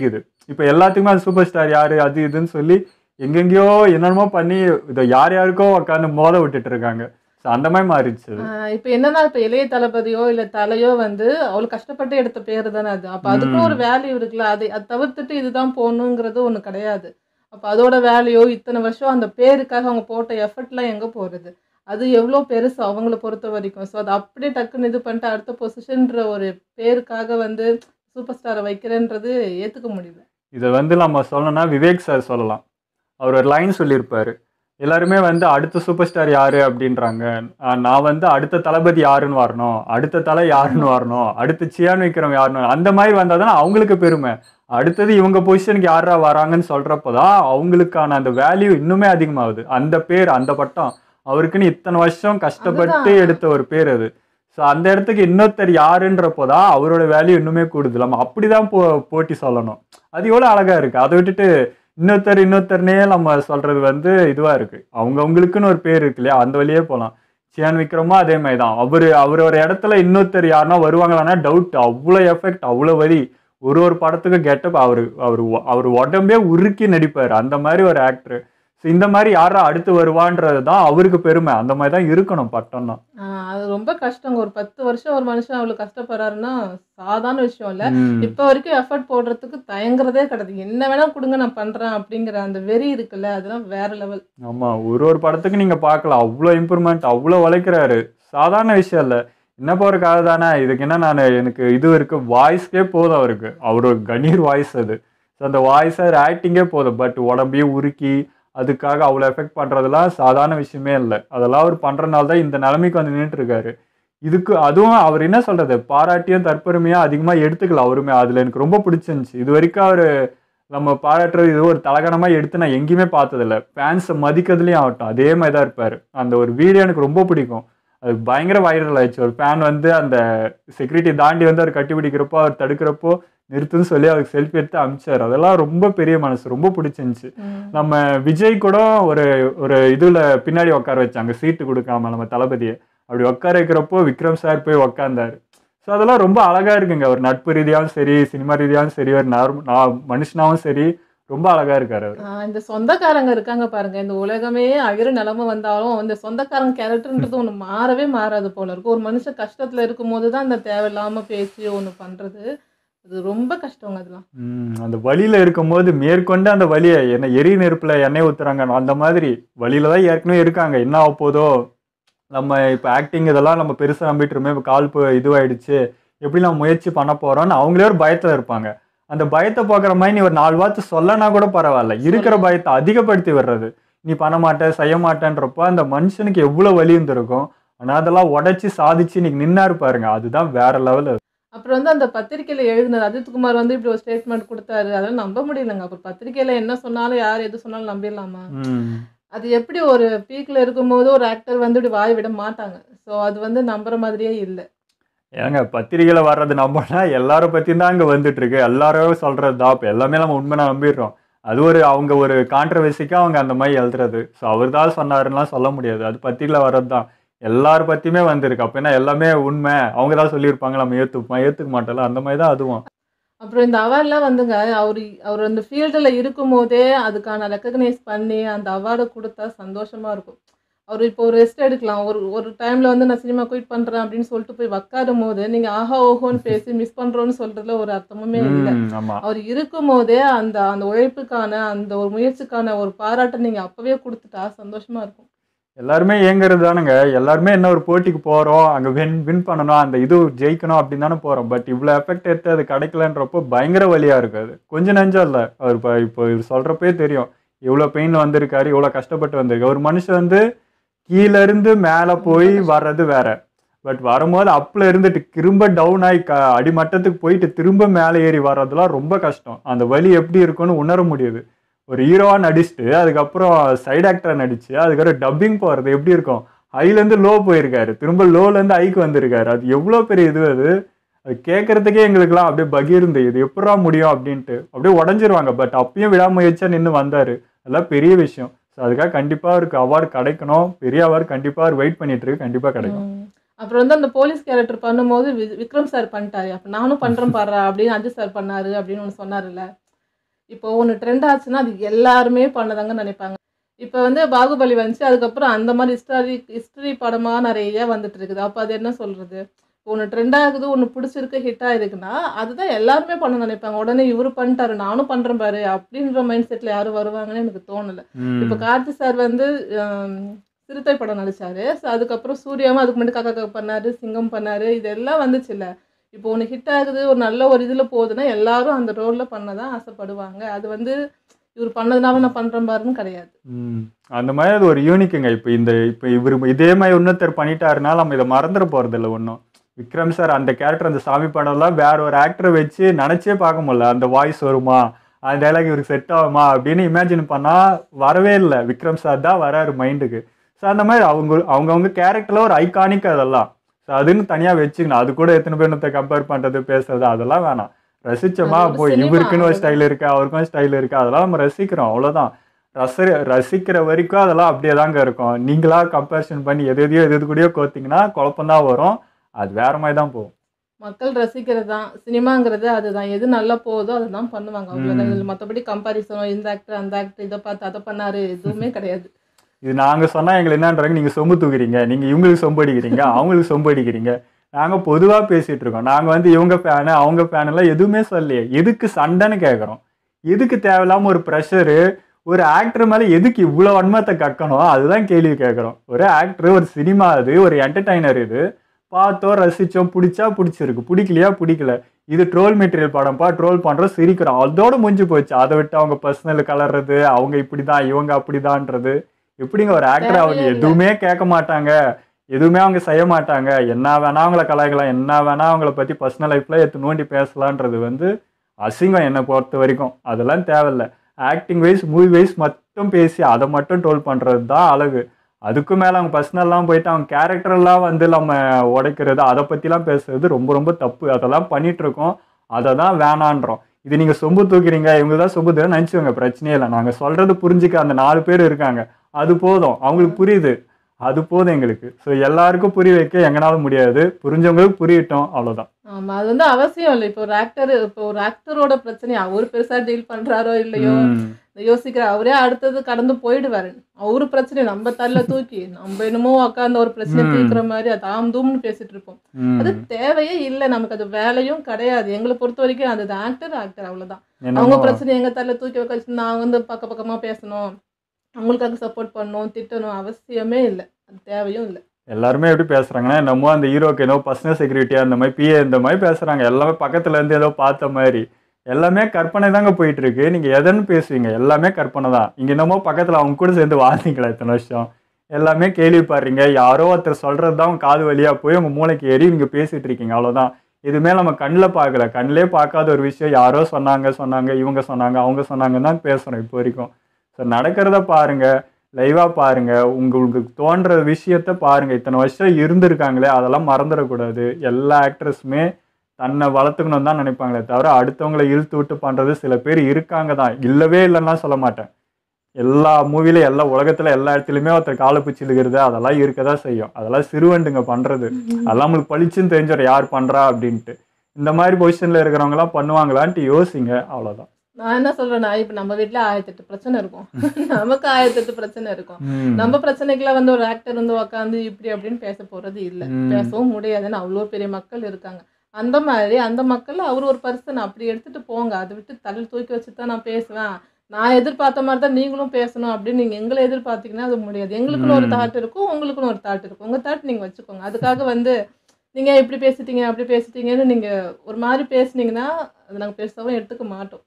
இப்போ எல்லாத்துக்குமே அது சூப்பர் ஸ்டார் யாரு அது இதுன்னு சொல்லி எங்கெங்கேயோ என்னென்னமோ பண்ணி இதை யார் யாருக்கோ உட்காந்து மோத விட்டுட்டு இருக்காங்க ஸோ அந்த மாதிரி மாறிடுச்சு அது. ஆஹ் இப்ப என்னன்னா இப்ப இளைய தளபதியோ இல்ல தலையோ வந்து அவ்வளவு கஷ்டப்பட்டு எடுத்த பேரு தானே அது அப்ப அதுக்கும் ஒரு வேல்யூ இருக்குல்ல அது அது தவிர்த்துட்டு இதுதான் போகணுங்கிறது ஒண்ணு கிடையாது அப்ப அதோட வேல்யூ இத்தனை வருஷம் அந்த பேருக்காக அவங்க போட்ட எஃபர்ட்லாம் எங்க போறது அது எவ்வளோ பெருசு அவங்கள பொறுத்த வரைக்கும் ஸோ அது அப்படியே டக்குன்னு இது பண்ணிட்டு அடுத்த பொசிஷன்ற ஒரு பேருக்காக வந்து சூப்பர் ஸ்டாரை வைக்கிறேன்றது ஏத்துக்க முடியல இதை வந்து நம்ம சொல்லணும்னா விவேக் சார் சொல்லலாம் அவர் ஒரு லைன் சொல்லியிருப்பாரு எல்லாருமே வந்து அடுத்த சூப்பர் ஸ்டார் யாரு அப்படின்றாங்க ஆஹ் நான் வந்து அடுத்த தளபதி யாருன்னு வரணும் அடுத்த தலை யாருன்னு வரணும் அடுத்த சியான் விக்ரம் யாருன்னு அந்த மாதிரி வந்தால் தானே அவங்களுக்கு பெருமை அடுத்தது இவங்க பொசிஷனுக்கு யாரா வராங்கன்னு சொல்றப்போ தான் அவங்களுக்கான அந்த வேல்யூ இன்னுமே அதிகமாகுது அந்த பேர் அந்த பட்டம் அவருக்குன்னு இத்தனை வருஷம் கஷ்டப்பட்டு அதுதான். எடுத்த ஒரு பேர் அது ஸோ அந்த இடத்துக்கு இன்னொருத்தர் யாருன்றப்போ தான் அவரோட வேல்யூ இன்னுமே கூடுது நம்ம அப்படிதான் போ போட்டி சொல்லணும் அது எவ்வளோ அழகா இருக்கு அதை விட்டுட்டு இன்னொருத்தர் இன்னொருத்தர்னே நம்ம சொல்றது வந்து இதுவா இருக்கு அவங்கவுங்களுக்குன்னு ஒரு பேர் இருக்கு இல்லையா அந்த வழியே போகலாம் சியான் விக்ரமும் அதே மாதிரி தான் அவர் அவர் ஒரு இடத்துல இன்னொருத்தர் யாருன்னா வருவாங்களான்னா டவுட் அவ்வளோ எஃபெக்ட் அவ்வளோ வலி ஒரு ஒரு படத்துக்கு கெட்டப் அவர் அவர் அவர் உடம்பே உருக்கி நடிப்பார் அந்த மாதிரி ஒரு ஆக்டர் ஸோ இந்த மாதிரி யாரா அடுத்து வருவான்றது தான் அவருக்கு பெருமை அந்த மாதிரி தான் இருக்கணும் பட்டம்னா ஆஹ் அது ரொம்ப கஷ்டங்க ஒரு பத்து வருஷம் ஒரு மனுஷன் அவ்வளவு கஷ்டப்படுறாருன்னா சாதாரண விஷயம் இல்ல ம். இப்போ வரைக்கும் எஃபர்ட் போடுறதுக்கு தயங்குறதே கிடையாது என்ன வேணா கொடுங்க நான் பண்றேன் அப்படிங்கிற அந்த வெறி இருக்குல்ல அதெல்லாம் வேற லெவல் ஆமா ஒரு ஒரு படத்துக்கு நீங்க பார்க்கலாம் அவ்வளோ இம்ப்ரூவ்மெண்ட் அவ்வளோ உழைக்கிறாரு சாதாரண விஷயம் இல்லை என்ன போற கதை தானே இதுக்கு என்ன நான் எனக்கு இது இருக்கு வாய்ஸ்க்கே போதும் அவருக்கு அவரோட கணீர் வாய்ஸ் அது ஸோ அந்த வாய்ஸ் ஆக்டிங்கே போதும் பட் உடம்பையும் உருக்கி அதுக்காக அவ்வளோ எஃபெக்ட் பண்ணுறதுலாம் சாதாரண விஷயமே இல்லை அதெல்லாம் அவர் பண்ணுறதுனால தான் இந்த நிலைமைக்கு வந்து நின்றுட்டு இருக்காரு இதுக்கு அதுவும் அவர் என்ன சொல்றது பாராட்டியும் தற்பெருமையாக அதிகமாக எடுத்துக்கல அவருமே அதில் எனக்கு ரொம்ப பிடிச்சிருந்துச்சு இது வரைக்கும் அவர் நம்ம பாராட்டுறது இது ஒரு தலகணமாக எடுத்து நான் எங்கேயுமே பார்த்ததில்ல ஃபேன்ஸை மதிக்கிறதுலையும் ஆகட்டும் அதே மாதிரி தான் இருப்பார் அந்த ஒரு வீடியோ எனக்கு ரொம்ப பிடிக்கும் அது பயங்கர வைரல் ஆயிடுச்சு ஒரு ஃபேன் வந்து அந்த செக்யூரிட்டி தாண்டி வந்து அவர் கட்டி பிடிக்கிறப்போ அவர் தடுக்கிறப்போ நிறுத்துன்னு சொல்லி அவருக்கு செல்ஃபி எடுத்து அமிச்சார் அதெல்லாம் ரொம்ப பெரிய மனசு ரொம்ப பிடிச்சிருந்துச்சு நம்ம விஜய் கூட ஒரு ஒரு இதுல பின்னாடி உட்கார வச்சாங்க சீட்டு கொடுக்காம நம்ம தளபதியை அப்படி உட்கார வைக்கிறப்போ விக்ரம் சார் போய் உட்காந்தாரு ஸோ அதெல்லாம் ரொம்ப அழகா இருக்குங்க ஒரு நட்பு ரீதியாகவும் சரி சினிமா ரீதியாகவும் சரி ஒரு நார்ம மனுஷனாவும் சரி ரொம்ப அழகா இருக்காரு அவர் ஆஹ் இந்த சொந்தக்காரங்க இருக்காங்க பாருங்க இந்த உலகமே அகிர நிலம வந்தாலும் அந்த சொந்தக்காரங்க கேரக்டர்ன்றது ஒண்ணு மாறவே மாறாது போல இருக்கு ஒரு மனுஷன் கஷ்டத்துல இருக்கும்போது தான் அந்த தேவையில்லாம பேசி ஒண்ணு பண்றது அது ரொம்ப கஷ்டங்க அதெல்லாம் ம், அந்த வழியில இருக்கும்போது மேற்கொண்டு அந்த வழியை என்ன எரி நெருப்புல எண்ணெய் ஊத்துறாங்க அந்த மாதிரி வழியில தான் ஏற்கனவே இருக்காங்க என்ன ஆக போதோ நம்ம இப்போ ஆக்டிங் இதெல்லாம் நம்ம பெருசாக நம்பிட்டுருமே இப்போ கால் இப்போ இதுவாயிடுச்சு எப்படி நம்ம முயற்சி பண்ண போறோம்னு அவங்களே ஒரு பயத்தில் இருப்பாங்க அந்த பயத்தை பார்க்குற மாதிரி நீ ஒரு நாலு வார்த்தை சொல்லனா கூட பரவாயில்ல இருக்கிற பயத்தை அதிகப்படுத்தி விடுறது நீ பண்ண மாட்ட செய்ய மாட்டேன்றப்போ அந்த மனுஷனுக்கு எவ்வளோ வலி இருந்திருக்கும் ஆனால் அதெல்லாம் உடைச்சி சாதிச்சு இன்னைக்கு நின்னாரு பாருங்க அதுதான் வேற லெவல் அப்புறம் வந்து அந்த பத்திரிக்கையில எழுதினது அஜித்குமார் வந்து இப்படி ஒரு ஸ்டேட்மெண்ட் கொடுத்தாரு அதெல்லாம் நம்ப முடியலங்க அப்புறம் பத்திரிக்கையில என்ன சொன்னாலும் யார் எது சொன்னாலும் நம்பிடலாமா ம் அது எப்படி ஒரு பீக்ல இருக்கும்போது ஒரு ஆக்டர் வந்து இப்படி வாய் விட மாட்டாங்க ஸோ அது வந்து நம்புற மாதிரியே இல்லை ஏங்க பத்திரிகையில் வர்றது நம்பினா எல்லாரும் பற்றியும் தான் அங்கே வந்துட்டு இருக்கு எல்லாரும் சொல்கிறது தான் இப்போ எல்லாமே நம்ம உண்மை நம்பிடுறோம் அது ஒரு அவங்க ஒரு கான்ட்ரவர்சிக்கு அவங்க அந்த மாதிரி எழுதுறது ஸோ அவர் தான் சொன்னாருலாம் சொல்ல முடியாது அது பத்திரிகையில் வர்றது தான் எல்லார் பற்றியுமே வந்திருக்கு அப்போ என்ன எல்லாமே உண்மை அவங்க தான் சொல்லியிருப்பாங்க நம்ம ஏற்றுப்போம் ஏற்றுக்க மாட்டோம்ல அந்த மாதிரி தான் அதுவும் அப்புறம் இந்த அவார்ட்லாம் வந்துங்க அவர் அவர் அந்த ஃபீல்டில் இருக்கும்போதே அதுக்கான ரெக்கக்னைஸ் பண்ணி அந்த அவார்டை கொடுத்தா சந்தோஷமா இருக்கும் அவர் இப்போ ஒரு ரெஸ்ட் எடுக்கலாம் ஒரு ஒரு டைம்ல வந்து நான் சினிமா குயிட் பண்றேன் அப்படின்னு சொல்லிட்டு போய் உக்காரும் போது நீங்க ஆஹா ஓஹோன்னு பேசி மிஸ் பண்றோம்னு சொல்றதுல ஒரு அர்த்தமுமே இல்லை ம், ஆமா அவர் இருக்கும் போதே அந்த அந்த உழைப்புக்கான அந்த ஒரு முயற்சிக்கான ஒரு பாராட்டை நீங்க அப்பவே கொடுத்துட்டா சந்தோஷமா இருக்கும் எல்லாருமே ஏங்குறது தானுங்க எல்லாருமே என்ன ஒரு போட்டிக்கு போகிறோம் அங்கே வின் வின் பண்ணணும் அந்த இது ஜெயிக்கணும் அப்படின்னு தானே போகிறோம் பட் இவ்வளோ எஃபெக்ட் எடுத்து அது கிடைக்கலன்றப்போ பயங்கர வலியாக இருக்குது கொஞ்சம் நெஞ்சம் இல்லை அவர் இப்போ இப்போ இவர் சொல்கிறப்பே தெரியும் இவ்வளோ பெயினில் வந்திருக்காரு இவ்வளோ கஷ்டப்பட்டு வந்திருக்கு ஒரு மனுஷன் வந்து கீழ இருந்து மேலே போய் வர்றது வேற பட் வரும்போது அப்பில் இருந்துட்டு திரும்ப டவுன் ஆகி க அடிமட்டத்துக்கு போயிட்டு திரும்ப மேலே ஏறி வர்றதுலாம் ரொம்ப கஷ்டம் அந்த வலி எப்படி இருக்குன்னு உணர முடியுது ஒரு ஹீரோவா நடிச்சுட்டு அதுக்கப்புறம் சைடு ஆக்டரா நடிச்சு அதுக்கப்புறம் டப்பிங் போறது எப்படி இருக்கும் ஹைலேருந்து லோ போயிருக்காரு திரும்ப லோலேருந்து ஹைக்கு வந்திருக்காரு அது எவ்வளோ பெரிய இது அது அது கேட்கறதுக்கே எங்களுக்குலாம் அப்படியே பகிர்ந்து இது எப்படா முடியும் அப்படின்ட்டு அப்படியே உடஞ்சிருவாங்க பட் அப்பயும் விடாமுயற்சியா நின்று வந்தாரு அதெல்லாம் பெரிய விஷயம் ஸோ அதுக்காக கண்டிப்பாக அவருக்கு அவார்டு கிடைக்கணும் பெரிய அவார்டு கண்டிப்பாக அவர் வெயிட் பண்ணிட்டு இருக்கு கண்டிப்பாக கிடைக்கும் ம். அப்புறம் வந்து அந்த போலீஸ் கேரக்டர் பண்ணும்போது வி- விக்ரம் சார் பண்ணிட்டாரு அப்ப நானும் பண்றேன் பாரு அப்படின்னு அஜித் சார் பண்ணாரு அப்படின்னு ஒன்று சொன்னாருல்ல இப்போ ஒன்று ட்ரெண்ட் ஆச்சுன்னா அது எல்லாருமே பண்ணதாங்கன்னு நினைப்பாங்க இப்போ வந்து பாகுபலி வந்துச்சு அதுக்கப்புறம் அந்த மாதிரி ஹிஸ்டாரி ஹிஸ்டரி படமாக நிறைய வந்துட்டு இருக்குது அப்போ அது என்ன சொல்கிறது ஒன்று ட்ரெண்ட் ஆகுது ஒன்று பிடிச்சிருக்கு ஹிட் ஆயிருக்குன்னா அதுதான் எல்லாருமே பண்ண நினைப்பாங்க உடனே இவரு பண்ணிட்டாரு நானும் பண்ணுறேன் பாரு அப்படின்ற மைண்ட் செட்டில் யாரும் வருவாங்கன்னு எனக்கு தோணலை ம். இப்போ கார்த்தி சார் வந்து ஆம், சிறுத்தை படம் நடிச்சாரு ஸோ அதுக்கப்புறம் சூர்யாவும் அதுக்கு முன்னாடி காக்கா காக்கா பண்ணாரு சிங்கம் பண்ணாரு இதெல்லாம் வந்துச்சு இல்லை இப்போ ஒன்று ஹிட் ஆகுது ஒரு நல்ல ஒரு இதில் போகுதுன்னா எல்லாரும் அந்த ரோலில் பண்ண தான் ஆசைப்படுவாங்க அது வந்து இவர் பண்ணதுனால நான் பண்ணுறேன் பாருன்னு கிடையாது ம். அந்த மாதிரி அது ஒரு யூனிக்குங்க இப்போ இந்த இப்போ இவர் இதே மாதிரி இன்னொருத்தர் பண்ணிட்டாருனா நம்ம இதை மறந்துட போகிறதில்ல ஒன்றும் விக்ரம் சார் அந்த கேரக்டர் அந்த சாமி படம்லாம் வேற ஒரு ஆக்டரை வச்சு நினச்சே பார்க்க முடியல அந்த வாய்ஸ் வருமா அந்த டைலாக் இவருக்கு செட் ஆகுமா அப்படின்னு இமேஜின் பண்ணால் வரவே இல்லை விக்ரம் சார் தான் வராரு மைண்டுக்கு ஸோ அந்த மாதிரி அவங்க அவங்கவுங்க கேரக்டரில் ஒரு ஐகானிக் அதெல்லாம் ஸோ அதுன்னு தனியாக வச்சுக்கணும் அது கூட எத்தனை பேர் கம்பேர் பண்ணுறது பேசுறது அதெல்லாம் வேணாம் ரசிச்சோமா அது ஒரு அப்போ cinema, இவருக்குன்னு ஒரு அவ்வளவுதான். ஸ்டைல் இருக்கு அவருக்கும் ஸ்டைல் இருக்கு அதெல்லாம் நம்ம ரசிக்கிறோம் அவ்வளோதான் ரச ரசிக்கிற வரைக்கும் அதெல்லாம் அப்படியே தாங்க இருக்கும் நீங்களா கம்பேரிஷன் பண்ணி எது எதையோ எது எது கூடயோ கோத்திங்கன்னா குழப்பம்தான் வரும் அது வேற மாதிரி தான் போகும் மக்கள் ரசிக்கிறது தான் சினிமாங்கிறது அதுதான் எது நல்லா போகுதோ அதுதான் பண்ணுவாங்க அவ்வளோதான் ம். இதில் மற்றபடி கம்பாரிசனோ இந்த ஆக்டர் அந்த ஆக்டர் இதை பார்த்து அதை பண்ணாரு எதுவுமே கிடையாது இது நாங்க சொன்னா எங்களை என்னன்றாங்க நீங்க சொம்பு தூக்குறீங்க நீங்க இவங்களுக்கு சொம்பு அடிக்கிறீங்க அவங்களுக்கு சொம்பு அடிக்கிறீங்க நாங்க பொதுவா பேசிட்டு இருக்கோம் நாங்க வந்து இவங்க ஃபேனு அவங்க ஃபேன் எல்லாம் எதுவுமே சொல்லலையே எதுக்கு சண்டைன்னு கேட்குறோம் எதுக்கு தேவையில்லாம ஒரு ப்ரெஷரு ஒரு ஆக்டர் மேல எதுக்கு இவ்வளோ வன்மத்தை கக்கணும் அதுதான் கேள்வி கேட்குறோம் ஒரு ஆக்டர் ஒரு சினிமா அது ஒரு என்டர்டைனர் இது பார்த்தோம் ரசிச்சோம் பிடிச்சா பிடிச்சிருக்கு பிடிக்கலையா பிடிக்கல இது ட்ரோல் மெட்டீரியல் படம்ப்பா ட்ரோல் பண்றோம் சிரிக்கிறோம் அதோட முடிஞ்சு போச்சு அதை விட்டு அவங்க பர்சனல் கலர்றது அவங்க இப்படிதான் இவங்க அப்படிதான்றது எப்படிங்க ஒரு ஆக்டர் அவங்க தேவையே இல்ல. எதுவுமே கேட்க மாட்டாங்க எதுவுமே அவங்க செய்ய மாட்டாங்க என்ன வேணா அவங்கள கலாய்க்கலாம் என்ன வேணா அவங்கள பத்தி பர்சனல் லைஃப்ல எத்து நோண்டி பேசலான்றது வந்து அசிங்கம் என்னை பொறுத்த வரைக்கும் அதெல்லாம் தேவையில்ல ஆக்டிங் வைஸ் மூவி வைஸ் மட்டும் பேசி அதை மட்டும் ட்ரோல் பண்றது தான் அழகு அதுக்கும் மேலே அவங்க பர்சனல்லாம் போயிட்டு அவங்க கேரக்டர்லாம் வந்து நம்ம உடைக்கிறது அதை பற்றிலாம் பேசுறது ரொம்ப ரொம்ப தப்பு அதெல்லாம் பண்ணிட்டு இருக்கோம் அதை தான் வேணான்றோம் இது நீங்கள் சொம்பு தூக்குறீங்க இவங்க தான் சொம்பு தூரம் நினச்சிக்கோங்க பிரச்சனையே இல்லை நாங்கள் சொல்கிறது புரிஞ்சுக்க அந்த நாலு பேர் இருக்காங்க அது போதும் அவங்களுக்கு புரியுது அது போதும் எங்களுக்கு ஸோ எல்லாருக்கும் புரிய வைக்க எங்கனாலும் முடியாது புரிஞ்சவங்களுக்கு புரியட்டும் அவ்வளோதான் ஆமா அது வந்து அவசியம் இல்லை இப்போ ஒரு ஆக்டர் இப்போ ஒரு ஆக்டரோட பிரச்சனை அவர் பெருசா டீல் பண்றாரோ இல்லையோ ம். யோசிக்கிற அவரே அடுத்தது கடந்து போயிடுவாரு அவரு பிரச்சனை நம்ம தள்ள தூக்கி நம்ம என்னமோ உட்காந்து ஒரு பிரச்சனை ம். தீர்க்கிற மாதிரி அது ஆம் தூம்னு பேசிட்டு இருப்போம் ம். அது தேவையே இல்லை நமக்கு அது வேலையும் கிடையாது எங்களை பொறுத்த வரைக்கும் அது ஆக்டர் ஆக்டர் அவ்வளவுதான் என்னமோ அவங்க பிரச்சனை எங்க தள்ள தூக்கி வைக்க வச்சு நான் வந்து பக்க பக்கமா பேசணும் அவங்களுக்காக சப்போர்ட் பண்ணணும் திட்டணும் அவசியமே இல்லை அது தேவையும் இல்லை எல்லாருமே எப்படி பேசுறாங்கன்னா என்னமோ அந்த ஹீரோக்கு ஏதோ பர்சனல் செக்யூரிட்டியா இந்த மாதிரி பிஏ இந்த மாதிரி பேசுறாங்க எல்லாமே பக்கத்துல இருந்து ஏதோ பார்த்த மாதிரி எல்லாமே கற்பனை தாங்க போயிட்டு இருக்கு நீங்க எதன்னு பேசுவீங்க எல்லாமே கற்பனை தான் இங்க என்னமோ பக்கத்துல அவங்க கூட சேர்ந்து வாழ்ந்தீங்களா இத்தனை வருஷம் எல்லாமே கேள்விப்படுறீங்க யாரோ ஒருத்தர் சொல்றது தான் உங்க காது வழியா போய் உங்க மூளைக்கு ஏறி நீங்க பேசிட்டு இருக்கீங்க அவ்வளவுதான் இதுமே நம்ம கண்ணில் பார்க்கல கண்ணிலே பார்க்காத ஒரு விஷயம் யாரோ சொன்னாங்க சொன்னாங்க இவங்க சொன்னாங்க அவங்க சொன்னாங்கன்னு தான் பேசுறோம் இப்போ வரைக்கும் ஸோ நடக்கிறத பாருங்க லைவா பாருங்க உங்களுக்கு தோன்ற விஷயத்த பாருங்க இத்தனை வருஷம் இருந்திருக்காங்களே அதெல்லாம் மறந்துடக்கூடாது எல்லா ஆக்ட்ரஸுமே தன்னை வளர்த்துக்கணும் தான் நினைப்பாங்களே தவிர அடுத்தவங்களை இழுத்து விட்டு பண்றது சில பேர் இருக்காங்க தான் இல்லவே இல்லைன்னா சொல்ல மாட்டேன் எல்லா மூவில எல்லா உலகத்துல எல்லா இடத்துலையுமே ஒருத்தர் காலை பிடிச்சி இழுக்கிறது அதெல்லாம் இருக்க தான் செய்யும் அதெல்லாம் சிறுவண்டுங்க பண்றது அதெல்லாம் நம்மளுக்கு பளிச்சுன்னு தெரிஞ்சிடும் யார் பண்றா அப்படின்ட்டு இந்த மாதிரி பொசிஷன்ல இருக்கிறவங்கலாம் பண்ணுவாங்களான்ட்டு யோசிங்க அவ்வளவுதான் நான் என்ன சொல்றேன்னா இப்போ நம்ம வீட்ல ஆயிரத்தெட்டு பிரச்சனை இருக்கும் நமக்கு ஆயிரத்தெட்டு பிரச்சனை இருக்கும் ம். நம்ம பிரச்சனைக்குலாம் வந்து ஒரு ஆக்டர் வந்து உட்காந்து இப்படி அப்படின்னு பேச போறது இல்ல ம். பேசவும் முடியாதுன்னு அவ்வளோ பெரிய மக்கள் இருக்காங்க அந்த மாதிரி அந்த மக்கள் அவர் ஒரு பர்சன் அப்படி எடுத்துட்டு போங்க அதை விட்டு தள்ளி தூக்கி வச்சு தான் நான் பேசுவேன் நான் எதிர்பார்த்த மாதிரி தான் நீங்களும் பேசணும் அப்படின்னு நீங்க எங்களை எதிர்பார்த்தீங்கன்னா அது முடியாது எங்களுக்குன்னு ஒரு ம். தாட் இருக்கும் உங்களுக்குன்னு ஒரு தாட் இருக்கும் உங்க தாட் நீங்க வச்சுக்கோங்க அதுக்காக வந்து நீங்க இப்படி பேசிட்டீங்க அப்படி பேசிட்டீங்கன்னு நீங்க ஒரு மாதிரி பேசுனீங்கன்னா அது நாங்க பேசவும் எடுத்துக்க மாட்டோம்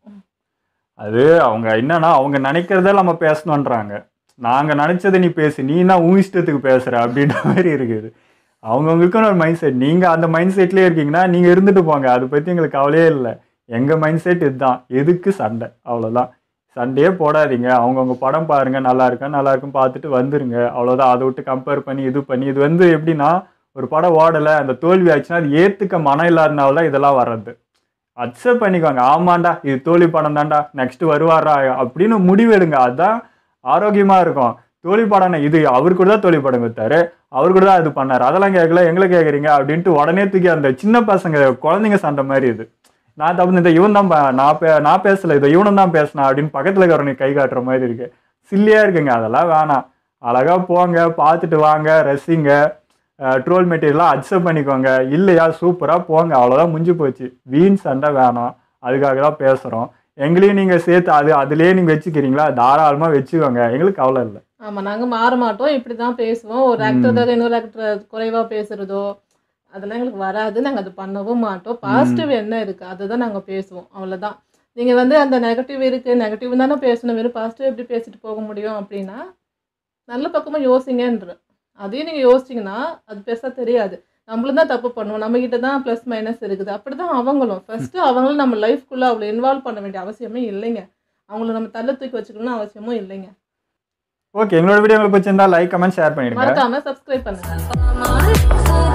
அது அவங்க என்னன்னா அவங்க நினைக்கிறத நம்ம பேசணுன்றாங்க நாங்க நினைச்சதை நீ பேசு நீ என்ன உன் இஷ்டத்துக்கு பேசுற அப்படின்ற மாதிரி இருக்குது அவங்கவுங்களுக்குன்னு ஒரு மைண்ட் செட் நீங்க அந்த மைண்ட் செட்லயே இருக்கீங்கன்னா நீங்க இருந்துட்டு போங்க அதை பத்தி எங்களுக்கு கவலையே இல்லை எங்க மைண்ட் செட் இதுதான் எதுக்கு சண்டை அவ்வளவுதான் சண்டையே போடாதீங்க அவங்கவுங்க படம் பாருங்க நல்லா இருக்கா நல்லா இருக்கும் பார்த்துட்டு வந்துருங்க அவ்வளவுதான் அதை விட்டு கம்பேர் பண்ணி இது பண்ணி இது வந்து எப்படின்னா ஒரு படம் ஓடலை அந்த தோல்வி ஆச்சுன்னா அது ஏத்துக்க மனம் இல்லாதனால தான் இதெல்லாம் வர்றது அக்செப்ட் பண்ணிக்கோங்க ஆமாண்டா இது தோல்வி படம் தான்டா நெக்ஸ்ட் வருவாரா அப்படின்னு முடிவெடுங்க அதுதான் ஆரோக்கியமா இருக்கும் தோல்வி படம் இது அவர் கூட தான் தோல்வி படம் கொடுத்தாரு அவர் கூட தான் இது பண்ணாரு அதெல்லாம் கேட்கல எங்களை கேட்குறீங்க அப்படின்ட்டு உடனே தூக்கி அந்த சின்ன பசங்க குழந்தைங்க சண்டை மாதிரி இது நான் தப்பு இந்த இவன் தான் ப- நான் பே நான் பேசல இதை இவனும் தான் பேசினான் அப்படின்னு பக்கத்தில் இருக்கிறவனுக்கு கை காட்டுற மாதிரி இருக்கு சில்லியா இருக்குங்க அதெல்லாம் வேணாம் அழகா போங்க பார்த்துட்டு வாங்க ரசிங்க ட்ரோல் மெட்டீரியலாம் அக்செப்ட் பண்ணிக்கோங்க இல்லையா சூப்பராக போங்க அவ்வளோதான் முடிஞ்சு போச்சு வீண் சண்டை வேணாம் அதுக்காக தான் பேசுகிறோம் எங்களையும் நீங்கள் சேர்த்து அது அதுலேயே நீங்கள் வச்சுக்கிறீங்களா தாராளமாக வச்சுக்கோங்க எங்களுக்கு கவலை இல்லை ஆமாம் நாங்கள் மாற மாட்டோம் இப்படி தான் பேசுவோம் ஒரு ஆக்டருக்காக இன்னொரு ஆக்டர் குறைவாக பேசுகிறதோ அதெல்லாம் எங்களுக்கு வராது நாங்கள் அது பண்ணவும் மாட்டோம் பாசிட்டிவ் என்ன இருக்குது அதுதான் நாங்கள் பேசுவோம் அவ்வளோதான் நீங்கள் வந்து அந்த நெகட்டிவ் இருக்குது நெகட்டிவ் தானே பேசணும் வெறும் பாசிட்டிவ் எப்படி பேசிட்டு போக முடியும் அப்படின்னா நல்ல பக்கமாக யோசிங்கன்ற அதையும் நீங்கள் யோசிச்சிங்கன்னா அது பெருசாக தெரியாது நம்மளும் தான் தப்பு பண்ணுவோம் நம்மக்கிட்ட தான் ப்ளஸ் மைனஸ் இருக்குது அப்படி தான் அவங்களும் ஃபஸ்ட்டு அவங்களும் நம்ம லைஃப்குள்ளே அவ்வளோ இன்வால்வ் பண்ண வேண்டிய அவசியமே இல்லைங்க அவங்கள நம்ம தள்ள தூக்கி வச்சுக்கணும்னு அவசியமும் இல்லைங்க ஓகே எங்களோட வீடியோ உங்களுக்கு பிடிச்சிருந்தா லைக் கமெண்ட் ஷேர் பண்ணிடுங்க மறக்காம சப்ஸ்கிரைப் பண்ணுங்க